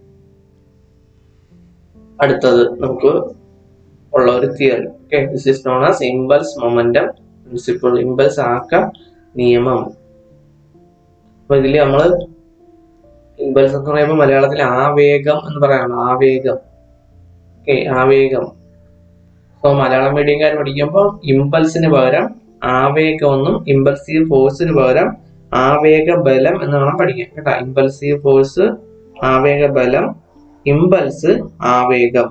അടുത്തത് നമുക്ക് ഉള്ള ഒരു theory okay this is known as impulse momentum principle impulse ആക്ക നിയമം അപ്പൊ ഇതില് നമ്മള് ഇമ്പൾസ് എന്ന് പറയുമ്പോൾ മലയാളത്തിൽ ആവേഗം എന്ന് പറയാണ് ആവേഗം ഓക്കെ ആവേഗം സോ മലയാളം മീഡിയംകാർ പഠിക്കുമ്പോൾ ഇമ്പൾസിന് പകരം ആവേഗം എന്നും ഇമ്പൾസീവ് ഫോഴ്സിന് പകരം ആവേഗ ബലം എന്ന് വേണം പഠിക്കാൻ കേട്ടോ ഇമ്പൾസീവ് ഫോഴ്സ് ആവേഗ ബലം ഇമ്പൾസ് ആവേഗം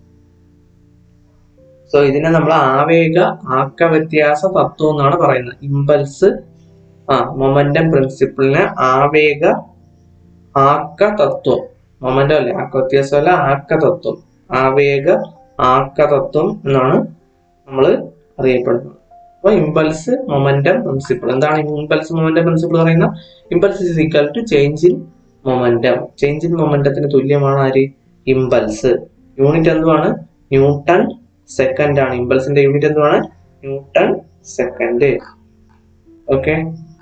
സോ ഇതിനെ നമ്മൾ ആവേഗ ആക്ക വ്യത്യാസ തത്വം എന്നാണ് പറയുന്നത് ഇമ്പൾസ് ആ മൊമെന്റം പ്രിൻസിപ്പിളിനെ ആവേഗ ആക്ക തത്വം മൊമെന്റം അല്ലേ ആക്ക വ്യത്യാസമല്ല ആക്ക തത്വം ആവേഗ ആക്ക തത്വം എന്നാണ് നമ്മൾ അറിയപ്പെടുന്നത് അപ്പൊ ഇമ്പൾസ് മൊമെന്റം പ്രിൻസിപ്പിൾ എന്താണ് ഇമ്പൾസ് മൊമെന്റം പ്രിൻസിപ്പിൾ പറയുന്ന impulse is equal to change in momentum change in മൊമെന്റത്തിന് തുല്യമാണ് ആര് ഇമ്പൾസ് യൂണിറ്റ് എന്തുവാണ് ന്യൂട്ടൺ സെക്കൻഡ് ആണ് ഇമ്പൾസിന്റെ യൂണിറ്റ് എന്തുവാണ് ന്യൂട്ടൺ സെക്കൻഡ് ഓക്കെ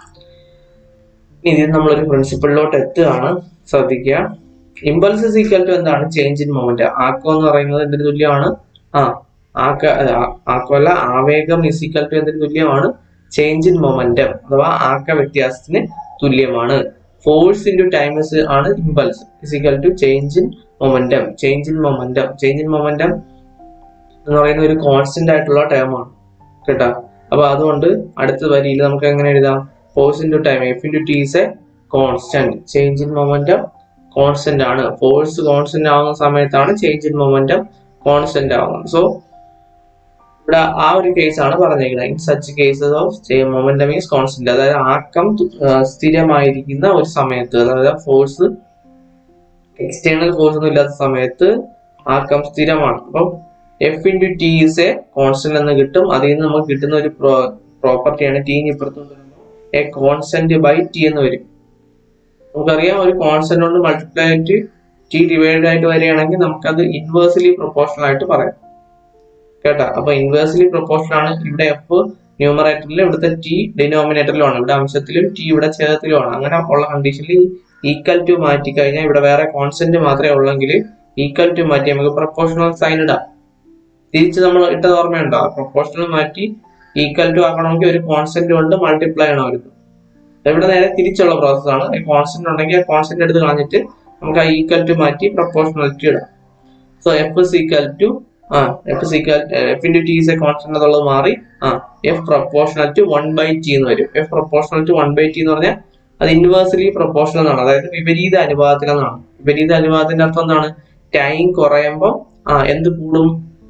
ഇനി നമ്മളൊരു പ്രിൻസിപ്പിളിലോട്ട് എത്തുകയാണ് ശ്രദ്ധിക്കുക ഇമ്പൾസ് ഇസ് ഈക്വൽ ടു എന്താണ് ചേഞ്ച് ഇൻ മൊമെന്റ് ആക്കോ എന്ന് പറയുന്നത് എന്തിന് തുല്യമാണ് ആ ആക്ക ആ- ആക്കോ അല്ല ആവേഗം ഇസ് ഈക്വൽ ടു എന്തിന് തുല്യമാണ് ചേഞ്ച് ഇൻ മൊമെന്റം അഥവാ ആക്ക വ്യത്യാസത്തിന് തുല്യമാണ് ഫോഴ്സ് ഇൻറ്റു ടൈം ആണ് impulse is equal to change in momentum change in momentum change in momentum എന്ന് പറയുന്ന ഒരു കോൺസ്റ്റന്റ് ആയിട്ടുള്ള ടേം ആണ് കേട്ടോ അപ്പൊ അതുകൊണ്ട് അടുത്ത വരിയിൽ നമുക്ക് എങ്ങനെ എഴുതാം force into time F into T is a constant change in momentum constant ആണ് ഫോഴ്സ് കോൺസ്റ്റന്റ് ആവുന്ന സമയത്താണ് ചേഞ്ച് ഇൻ മൊമെന്റം കോൺസ്റ്റന്റ് ആവുന്നത് സോ ഇവിടെ ആ ഒരു കേസ് ആണ് പറഞ്ഞിരിക്കുന്നത് in such cases of momentum is constant അതായത് ആക്കം തു- ആ, സ്ഥിരമായിരിക്കുന്ന ഒരു സമയത്ത് അതായത് ഫോഴ്സ് എക്സ്റ്റേണൽ ഫോഴ്സ് ഒന്നും ഇല്ലാത്ത സമയത്ത് ആക്കം സ്ഥിരമാണ് അപ്പം F into T is a constant എന്ന് കിട്ടും അതിൽ നിന്ന് നമുക്ക് കിട്ടുന്ന ഒരു പ്രോപ്പർട്ടിയാണ് ടി ഇപ്പുറത്ത് എ കോൺസ്റ്റന്റ് ബൈ ടി എന്ന് വരും നമുക്കറിയാം ഒരു കോൺസ്റ്റന്റ് കൊണ്ട് മൾട്ടിപ്ലൈ ആയിട്ട് ടി ഡിവൈഡ് ആയിട്ട് വരികയാണെങ്കിൽ നമുക്കത് ഇൻവേഴ്സ്ലി പ്രൊപ്പോർഷണൽ ആയിട്ട് പറയാം കേട്ടാ അപ്പൊ ഇൻവേഴ്സ്ലി പ്രൊപ്പോർഷണൽ ആണ് ഇവിടെ എഫ് ന്യൂമറേറ്ററിലും ഇവിടുത്തെ ടി ഡിനോമിനേറ്ററിലുമാണ് ഇവിടെ അംശത്തിലും ടി ഇവിടെ ഛേദത്തിലുമാണ് അങ്ങനെ ഉള്ള കണ്ടീഷനിൽ ഈക്വൽ ടു മാറ്റി കഴിഞ്ഞാൽ ഇവിടെ വേറെ കോൺസ്റ്റന്റ് മാത്രമേ ഉള്ളെങ്കിൽ ഈക്വൽ ടു മാറ്റി നമുക്ക് പ്രൊപ്പോർഷണൽ സൈൻ ഇടാം തിരിച്ച് നമ്മൾ ഇട്ടത് ഓർമ്മയുണ്ടോ പ്രൊപ്പോർഷണൽ മാറ്റി ഈക്വൽ ടു ആക്കണമെങ്കിൽ ഒരു കോൺസ്റ്റന്റ് കൊണ്ട് മൾട്ടിപ്ലൈ ചെയ്യണമായിരുന്നു ഇവിടെ നേരെ തിരിച്ചുള്ള പ്രോസസ്സാണ് കോൺസ്റ്റന്റ് ഉണ്ടെങ്കിൽ ആ കോൺസ്റ്റന്റ് എടുത്ത് കളഞ്ഞിട്ട് നമുക്ക് ആ ഈക്വൽ ടു മാറ്റി പ്രൊപ്പോർഷണലിറ്റി ഇടാം so F is equal to ആ F is equal F into T is a constant എന്നുള്ളത് മാറി ആ F proportional to one by T എന്ന് വരും F proportional to one by T എന്ന് പറഞ്ഞാൽ അത് ഇൻവേഴ്സലി പ്രൊപ്പോർഷണൽ എന്നാണ് അതായത് വിപരീത അനുപാതത്തിലെന്നാണ് വിപരീത അനുപാതത്തിന്റെ അർത്ഥം എന്താണ് ടൈം കുറയുമ്പോൾ ആ എന്ത് കൂടും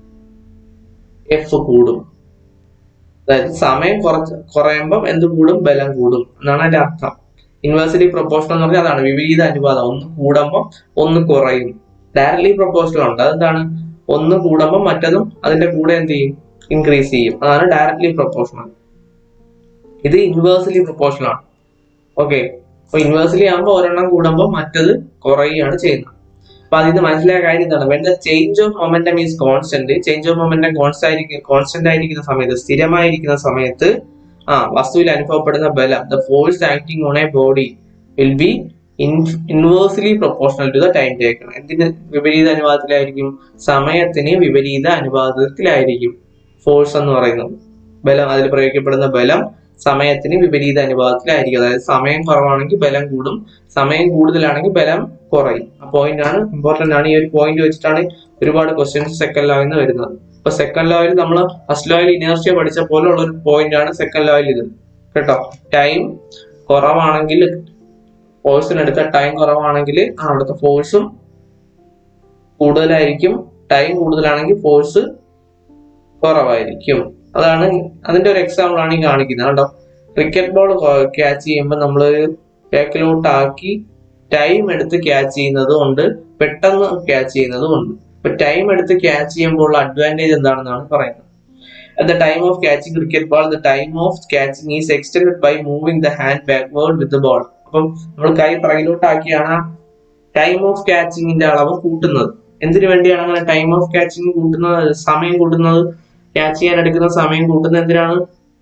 എഫ് കൂടും അതായത് സമയം കുറച്ച് കുറയുമ്പോൾ എന്ത് കൂടും ബലം കൂടും എന്നാണ് അതിന്റെ അർത്ഥം ഇൻവേഴ്സലി പ്രൊപ്പോർഷണൽ എന്ന് പറഞ്ഞാൽ അതാണ് വിപരീത അനുപാതം ഒന്ന് കൂടുമ്പോൾ ഒന്ന് കുറയും ഡയറക്ട്ലി പ്രൊപ്പോർഷണൽ ഉണ്ട് അതെന്താണ് ഒന്ന് കൂടുമ്പോൾ മറ്റതും അതിന്റെ കൂടെ എന്ത് ചെയ്യും ഇൻക്രീസ് ചെയ്യും അതാണ് ഡയറക്ട്ലി പ്രൊപ്പോർഷണൽ ഇത് ഇൻവേഴ്സലി പ്രൊപ്പോർഷണൽ ആണ് ഓക്കെ അപ്പൊ ഇൻവേഴ്സലി ആകുമ്പോൾ ഒരെണ്ണം കൂടുമ്പോൾ മറ്റത് കുറയുകയാണ് ചെയ്യുന്നത് അപ്പൊ അതിന് മനസ്സിലായ കാര്യം എന്താണ് when the change of momentum is constant change of momentum constant ആയിരിക്കും കോൺസ്റ്റന്റ് ആയിരിക്കുന്ന സമയത്ത് സ്ഥിരമായിരിക്കുന്ന സമയത്ത് ആ വസ്തുവിൽ അനുഭവപ്പെടുന്ന ബലം the force acting on a body will be inversely proportional to the time taken എന്തിന് വിപരീത അനുപാതത്തിലായിരിക്കും സമയത്തിന് വിപരീത അനുപാതത്തിലായിരിക്കും ഫോഴ്സ് എന്ന് പറയുന്നത് ബലം അതിൽ പ്രയോഗിക്കപ്പെടുന്ന ബലം സമയത്തിന് വിപരീത അനുപാതത്തിലായിരിക്കും അതായത് സമയം കുറവാണെങ്കിൽ ബലം കൂടും സമയം കൂടുതലാണെങ്കിൽ ബലം കുറയും ആ പോയിന്റ് ആണ് ഇമ്പോർട്ടന്റ് ആണ് ഈ ഒരു പോയിന്റ് വെച്ചിട്ടാണ് ഒരുപാട് ക്വസ്റ്റ്യൻസ് സെക്കൻഡ് ലോയിൽ നിന്ന് വരുന്നത് അപ്പൊ സെക്കൻഡ് ലോയിൽ നമ്മൾ ഫസ്റ്റ് ലോയിൽ ഇനേർഷ്യ പഠിച്ച പോലെ ഉള്ള ഒരു പോയിന്റ് ആണ് സെക്കൻഡ് ലോയിൽ ഇത് കേട്ടോ ടൈം കുറവാണെങ്കിൽ ഫോഴ്സിനെടുത്ത ടൈം കുറവാണെങ്കിൽ അവിടുത്തെ ഫോഴ്സും കൂടുതലായിരിക്കും ടൈം കൂടുതലാണെങ്കിൽ ഫോഴ്സ് കുറവായിരിക്കും അതാണ് അതിന്റെ ഒരു എക്സാമ്പിൾ ആണ് ഈ കാണിക്കുന്നത് കേട്ടോ ക്രിക്കറ്റ് ബോൾ ക്യാച്ച് ചെയ്യുമ്പോൾ നമ്മൾ ബാക്കിലോട്ടാക്കി ടൈം എടുത്ത് ക്യാച്ച് ചെയ്യുന്നതും ഉണ്ട് പെട്ടെന്ന് ക്യാച്ച് ചെയ്യുന്നതും ഉണ്ട് ഇപ്പൊ ടൈം എടുത്ത് ക്യാച്ച് ചെയ്യുമ്പോൾ ഉള്ള അഡ്വാൻറ്റേജ് എന്താണെന്നാണ് പറയുന്നത് At the time of catching cricket ball, the time of catching is extended by moving the hand backward with the ball. അപ്പം നമ്മൾ കൈ പുറകിലോട്ടാക്കിയാണ് ടൈം ഓഫ് ക്യാച്ചിങ്ങിന്റെ അളവ് കൂട്ടുന്നത് എന്തിനു വേണ്ടിയാണ് അങ്ങനെ ടൈം ഓഫ് ക്യാച്ചിങ് കൂട്ടുന്നത് സമയം കൂട്ടുന്നത് ക്യാച്ച് ചെയ്യാൻ എടുക്കുന്ന സമയം കൂട്ടുന്നത് എന്തിനാണ്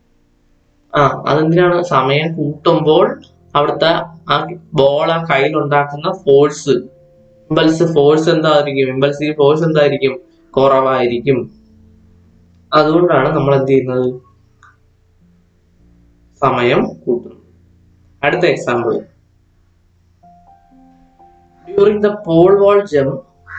ആ അതെന്തിനാണ് സമയം കൂട്ടുമ്പോൾ അവിടുത്തെ ആ ബോൾ ആ കയ്യിൽ ഉണ്ടാക്കുന്ന ഫോഴ്സ് ഇമ്പൾസ് ഫോഴ്സ് എന്തായിരിക്കും ഇമ്പൾസീവ് ഫോഴ്സ് എന്തായിരിക്കും കുറവായിരിക്കും അതുകൊണ്ടാണ് നമ്മൾ എന്ത് ചെയ്യുന്നത് സമയം കൂട്ടുന്നത് അടുത്ത example during the pole vault jump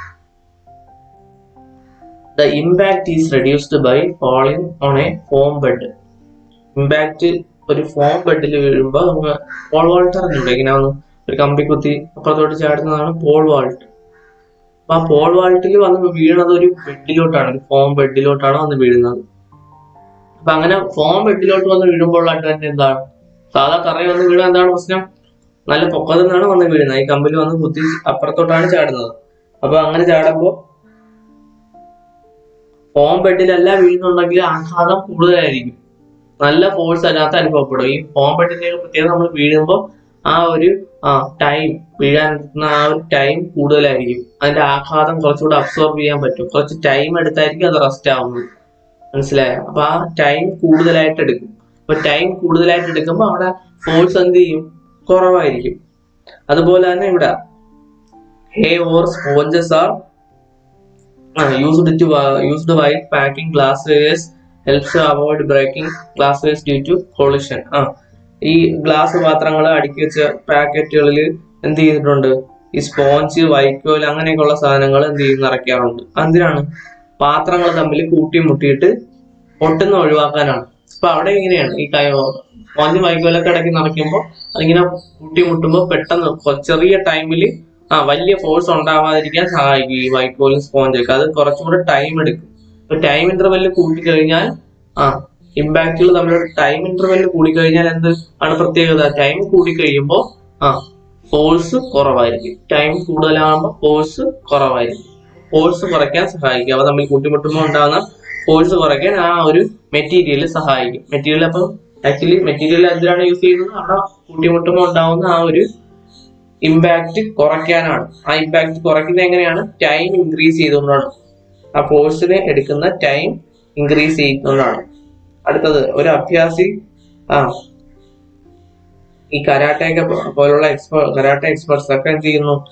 the impact is reduced by falling on a foam bed impact ഒരു ഫോം ബെഡിൽ വീഴുമ്പോൾ നമുക്ക് പോൾ വാൾട്ട് അറിഞ്ഞിട്ടുണ്ട് ഇങ്ങനെ ഒന്ന് ഒരു കമ്പി കുത്തി അപ്പുറത്തോട്ട് ചാടുന്നതാണ് പോൾ വാൾട്ട് അപ്പൊ ആ പോൾ വാൾട്ടിൽ വന്ന് വീഴുന്നത് ഒരു ബെഡിലോട്ടാണ് ഒരു ഫോം ബെഡിലോട്ടാണ് വന്ന് വീഴുന്നത് അപ്പൊ അങ്ങനെ ഫോം ബെഡിലോട്ട് വന്ന് വീഴുമ്പോൾ അഡ്വാൻറ്റേജ് എന്താണ് സാധാ തറയിൽ വന്ന് വീണാൽ എന്താണ് പ്രശ്നം നല്ല പൊക്കത്തിൽ നിന്നാണ് വന്ന് വീഴുന്നത് ഈ കമ്പിൽ വന്ന് കുത്തി അപ്പുറത്തോട്ടാണ് ചാടുന്നത് അപ്പൊ അങ്ങനെ ചാടുമ്പോൾ ഫോം ബെഡിലല്ല വീഴുന്നുണ്ടെങ്കിൽ ആഘാതം കൂടുതലായിരിക്കും നല്ല ഫോഴ്സ് അതിനകത്ത് അനുഭവപ്പെടും ഈ ഫോം ബെഡിന്റെ പ്രത്യേകത നമ്മൾ വീഴുമ്പോൾ ആ ഒരു ആ ടൈം വീഴാൻ എടുക്കുന്ന ആ ഒരു ടൈം കൂടുതലായിരിക്കും അതിന്റെ ആഘാതം കുറച്ചുകൂടെ അബ്സോർബ് ചെയ്യാൻ പറ്റും കുറച്ച് ടൈം എടുത്തായിരിക്കും അത് റെസ്റ്റ് ആവുന്നത് മനസ്സിലായോ അപ്പൊ ആ ടൈം കൂടുതലായിട്ട് എടുക്കും അപ്പൊ ടൈം കൂടുതലായിട്ട് എടുക്കുമ്പോൾ അവിടെ ഫോഴ്സ് എന്ത് ചെയ്യും കുറവായിരിക്കും അതുപോലെ തന്നെ ഇവിടെ hay or sponges are used to used white packing glass vase helps avoid breaking glass vase due to collision ആ ഈ ഗ്ലാസ് പാത്രങ്ങൾ അടുക്കി വെച്ച പാക്കറ്റുകളിൽ എന്ത് ചെയ്തിട്ടുണ്ട് ഈ സ്പോഞ്ച് വൈക്കോൽ അങ്ങനെയൊക്കെയുള്ള സാധനങ്ങൾ എന്ത് ചെയ്ത് നിറയ്ക്കാറുണ്ട് എന്തിനാണ് പാത്രങ്ങൾ തമ്മിൽ കൂട്ടിമുട്ടിയിട്ട് ഒട്ടുന്ന ഒഴിവാക്കാനാണ് അപ്പൊ അവിടെ എങ്ങനെയാണ് ഈ കൈ സ്പോഞ്ച് വൈക്കോലൊക്കെ ഇടയ്ക്ക് നിറയ്ക്കുമ്പോൾ അതിങ്ങനെ കൂട്ടിമുട്ടുമ്പോൾ പെട്ടെന്ന് കൊ- ചെറിയ ടൈമിൽ ആ വലിയ ഫോഴ്സ് ഉണ്ടാവാതിരിക്കാൻ സഹായിക്കും ഈ വൈക്കോലും സ്പോഞ്ചൊക്കെ അത് കുറച്ചും കൂടെ ടൈം എടുക്കും ഇപ്പൊ ടൈം ഇന്റർവെല്ലിൽ കൂട്ടി കഴിഞ്ഞാൽ ആ ഇമ്പാക്റ്റുകൾ തമ്മിലുള്ള ടൈം ഇന്റർവെല്ലിൽ കൂടി കഴിഞ്ഞാൽ എന്ത് ആണ് പ്രത്യേകത ടൈം കൂടി കഴിയുമ്പോൾ ആ ഫോഴ്സ് കുറവായിരിക്കും ടൈം കൂടുതലാകുമ്പോൾ ഫോഴ്സ് കുറവായിരിക്കും ഫോഴ്സ് കുറയ്ക്കാൻ സഹായിക്കും അവ തമ്മിൽ കൂട്ടിമുട്ടുമ്പോൾ ഉണ്ടാകുന്ന ഫോഴ്സ് കുറയ്ക്കാൻ ആ ഒരു മെറ്റീരിയൽ സഹായിക്കും മെറ്റീരിയൽ അപ്പം ആക്ച്വലി മെറ്റീരിയൽ എന്തിനാണ് യൂസ് ചെയ്യുന്നത് അവിടെ കൂട്ടിമുട്ടുമ്പോൾ ഉണ്ടാകുന്ന ആ ഒരു ഇമ്പാക്റ്റ് കുറയ്ക്കാനാണ് ആ ഇമ്പാക്റ്റ് കുറയ്ക്കുന്നത് എങ്ങനെയാണ് ടൈം ഇൻക്രീസ് ചെയ്തുകൊണ്ടാണ് ആ ഫോഴ്സിനെ എടുക്കുന്ന ടൈം ഇൻക്രീസ് ചെയ്യുന്നതാണ് അടുത്തത് ഒരു അഭ്യാസി ആ ഈ കരാട്ടയൊക്കെ പോ- പോലുള്ള എക്സ്പേർട്ട് കരാട്ടെ എക്സ്പേർട്സ് ഒക്കെ എന്ത് ചെയ്യുന്നു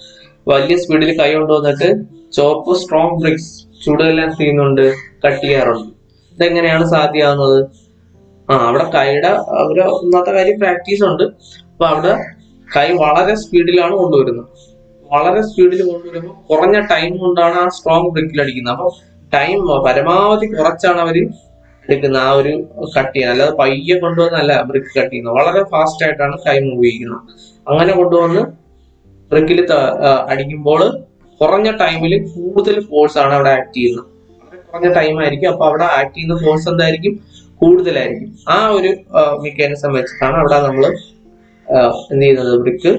വലിയ സ്പീഡിൽ കൈ കൊണ്ടുവന്നിട്ട് ചോപ്പ് സ്ട്രോങ് ബ്രിക്സ് ചൂടുകെല്ലാം ചെയ്യുന്നുണ്ട് കട്ട് ചെയ്യാറുണ്ട് ഇതെങ്ങനെയാണ് സാധ്യമാകുന്നത് ആ അവിടെ കൈയുടെ ഒരു ഒന്നാമത്തെ കാര്യം പ്രാക്ടീസ് ഉണ്ട് അപ്പൊ അവിടെ കൈ വളരെ സ്പീഡിലാണ് കൊണ്ടുവരുന്നത് വളരെ സ്പീഡിൽ കൊണ്ടുവരുമ്പോൾ കുറഞ്ഞ ടൈം കൊണ്ടാണ് ആ സ്ട്രോങ് ബ്രിക്കിൽ അടിക്കുന്നത് അപ്പൊ ടൈം പരമാവധി കുറച്ചാണ് അവര് എടുക്കുന്നത് ആ ഒരു കട്ട് ചെയ്യാൻ അല്ലാതെ പയ്യെ കൊണ്ടുവന്നല്ല ബ്രിക്ക് കട്ട് ചെയ്യുന്നത് വളരെ ഫാസ്റ്റ് ആയിട്ടാണ് കൈ മൂവ് ചെയ്യുന്നത് അങ്ങനെ കൊണ്ടുവന്ന് ബ്രിക്കിൽ അടിക്കുമ്പോൾ കുറഞ്ഞ ടൈമിൽ കൂടുതൽ ഫോഴ്സ് ആണ് അവിടെ ആക്ട് ചെയ്യുന്നത് വളരെ കുറഞ്ഞ ടൈം ആയിരിക്കും അപ്പൊ അവിടെ ആക്ട് ചെയ്യുന്ന ഫോഴ്സ് എന്തായിരിക്കും കൂടുതലായിരിക്കും ആ ഒരു മെക്കാനിസം വെച്ചിട്ടാണ് അവിടെ നമ്മൾ എന്ത് ചെയ്യുന്നത് ബ്രിക്ക്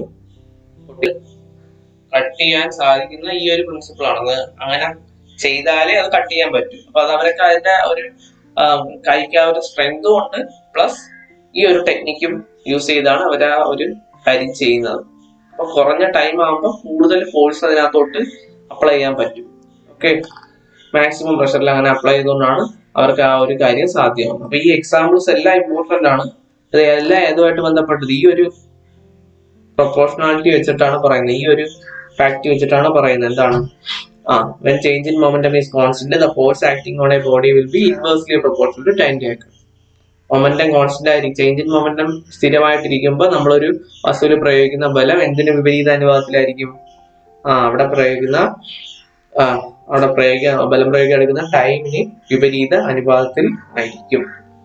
കട്ട് ചെയ്യാൻ സാധിക്കുന്ന ഈ ഒരു പ്രിൻസിപ്പിൾ ആണ് അത് അങ്ങനെ ചെയ്താലേ അത് കട്ട് ചെയ്യാൻ പറ്റും അപ്പൊ അത് അവർക്ക് അതിന്റെ ഒരു ആ, കൈക്ക് ആ ഒരു സ്ട്രെങ്തും ഉണ്ട് പ്ലസ് ഈ ഒരു ടെക്നിക്കും യൂസ് ചെയ്താണ് അവർ ആ ഒരു കാര്യം ചെയ്യുന്നത് അപ്പൊ കുറഞ്ഞ ടൈം ആകുമ്പോൾ കൂടുതൽ ഫോഴ്സ് അതിനകത്തോട്ട് അപ്ലൈ ചെയ്യാൻ പറ്റും ഓക്കെ മാക്സിമം പ്രഷറിൽ അങ്ങനെ അപ്ലൈ ചെയ്തുകൊണ്ടാണ് അവർക്ക് ആ ഒരു കാര്യം സാധ്യമാകുന്നത് അപ്പൊ ഈ എക്സാമ്പിൾസ് എല്ലാം ഇമ്പോർട്ടന്റ് ആണ് ഇത് എല്ലാം ഏതുമായിട്ട് ബന്ധപ്പെട്ടത് ഈ ഒരു പ്രൊപ്പോർഷണാലിറ്റി വെച്ചിട്ടാണ് പറയുന്നത് ഈ ഒരു ഫാക്ട് വെച്ചിട്ടാണ് പറയുന്നത് എന്താണ് ആ when change in momentum is constant the force acting on a body will be inversely proportional to time take momentum constant ആയിരിക്കും ചേഞ്ച് ഇൻ മൊമെന്റം സ്ഥിരമായിട്ടിരിക്കുമ്പോൾ നമ്മളൊരു വസ്തുവിൽ പ്രയോഗിക്കുന്ന ബലം എന്തിന് വിപരീത അനുപാതത്തിലായിരിക്കും ആ അവിടെ പ്രയോഗിക്കുന്ന ആ അവിടെ പ്രയോഗിക്കാൻ ബലം പ്രയോഗിക്കാൻ എടുക്കുന്ന ടൈമിന് വിപരീത അനുപാതത്തിൽ ആയിരിക്കും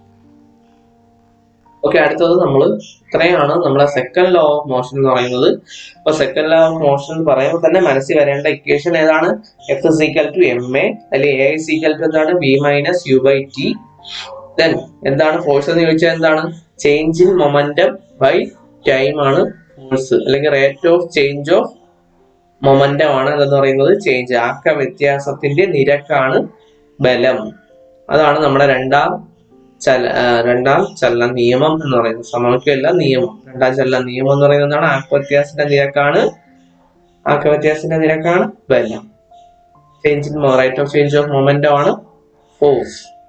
ഓക്കെ അടുത്തത് നമ്മൾ ഇത്രയാണ് നമ്മളെ സെക്കൻഡ് ലോ ഓഫ് മോഷൻ എന്ന് പറയുന്നത് അപ്പൊ സെക്കൻഡ് ലോ ഓഫ് മോഷൻ എന്ന് പറയുമ്പോൾ തന്നെ മനസ്സിൽ വരേണ്ട ഇക്വേഷൻ ഏതാണ് F is equal to M A അല്ലെങ്കിൽ എ ഇസ് ഈക്വൽ ടു എന്താണ് B minus U by T then എന്താണ് ഫോഴ്സ് എന്ന് ചോദിച്ചാൽ എന്താണ് change in momentum by time ആണ് ഫോഴ്സ് അല്ലെങ്കിൽ rate of change of momentum ആണ് എന്ന് പറയുന്നത് ചേഞ്ച് ആക്ക വ്യത്യാസത്തിന്റെ നിരക്കാണ് ബലം അതാണ് നമ്മുടെ രണ്ടാം ചല ആ, രണ്ടാം ചലന നിയമം എന്ന് പറയുന്നത് സമവാക്യമല്ല നിയമം രണ്ടാം ചലന നിയമം എന്ന് പറയുന്നത് എന്താണ് ആക്ക വ്യത്യാസത്തിന്റെ നിരക്കാണ് ആക്ക വ്യത്യാസത്തിന്റെ നിരക്കാണ് ബലം change in rate of change of momentum ആണ് ഫോഴ്സ്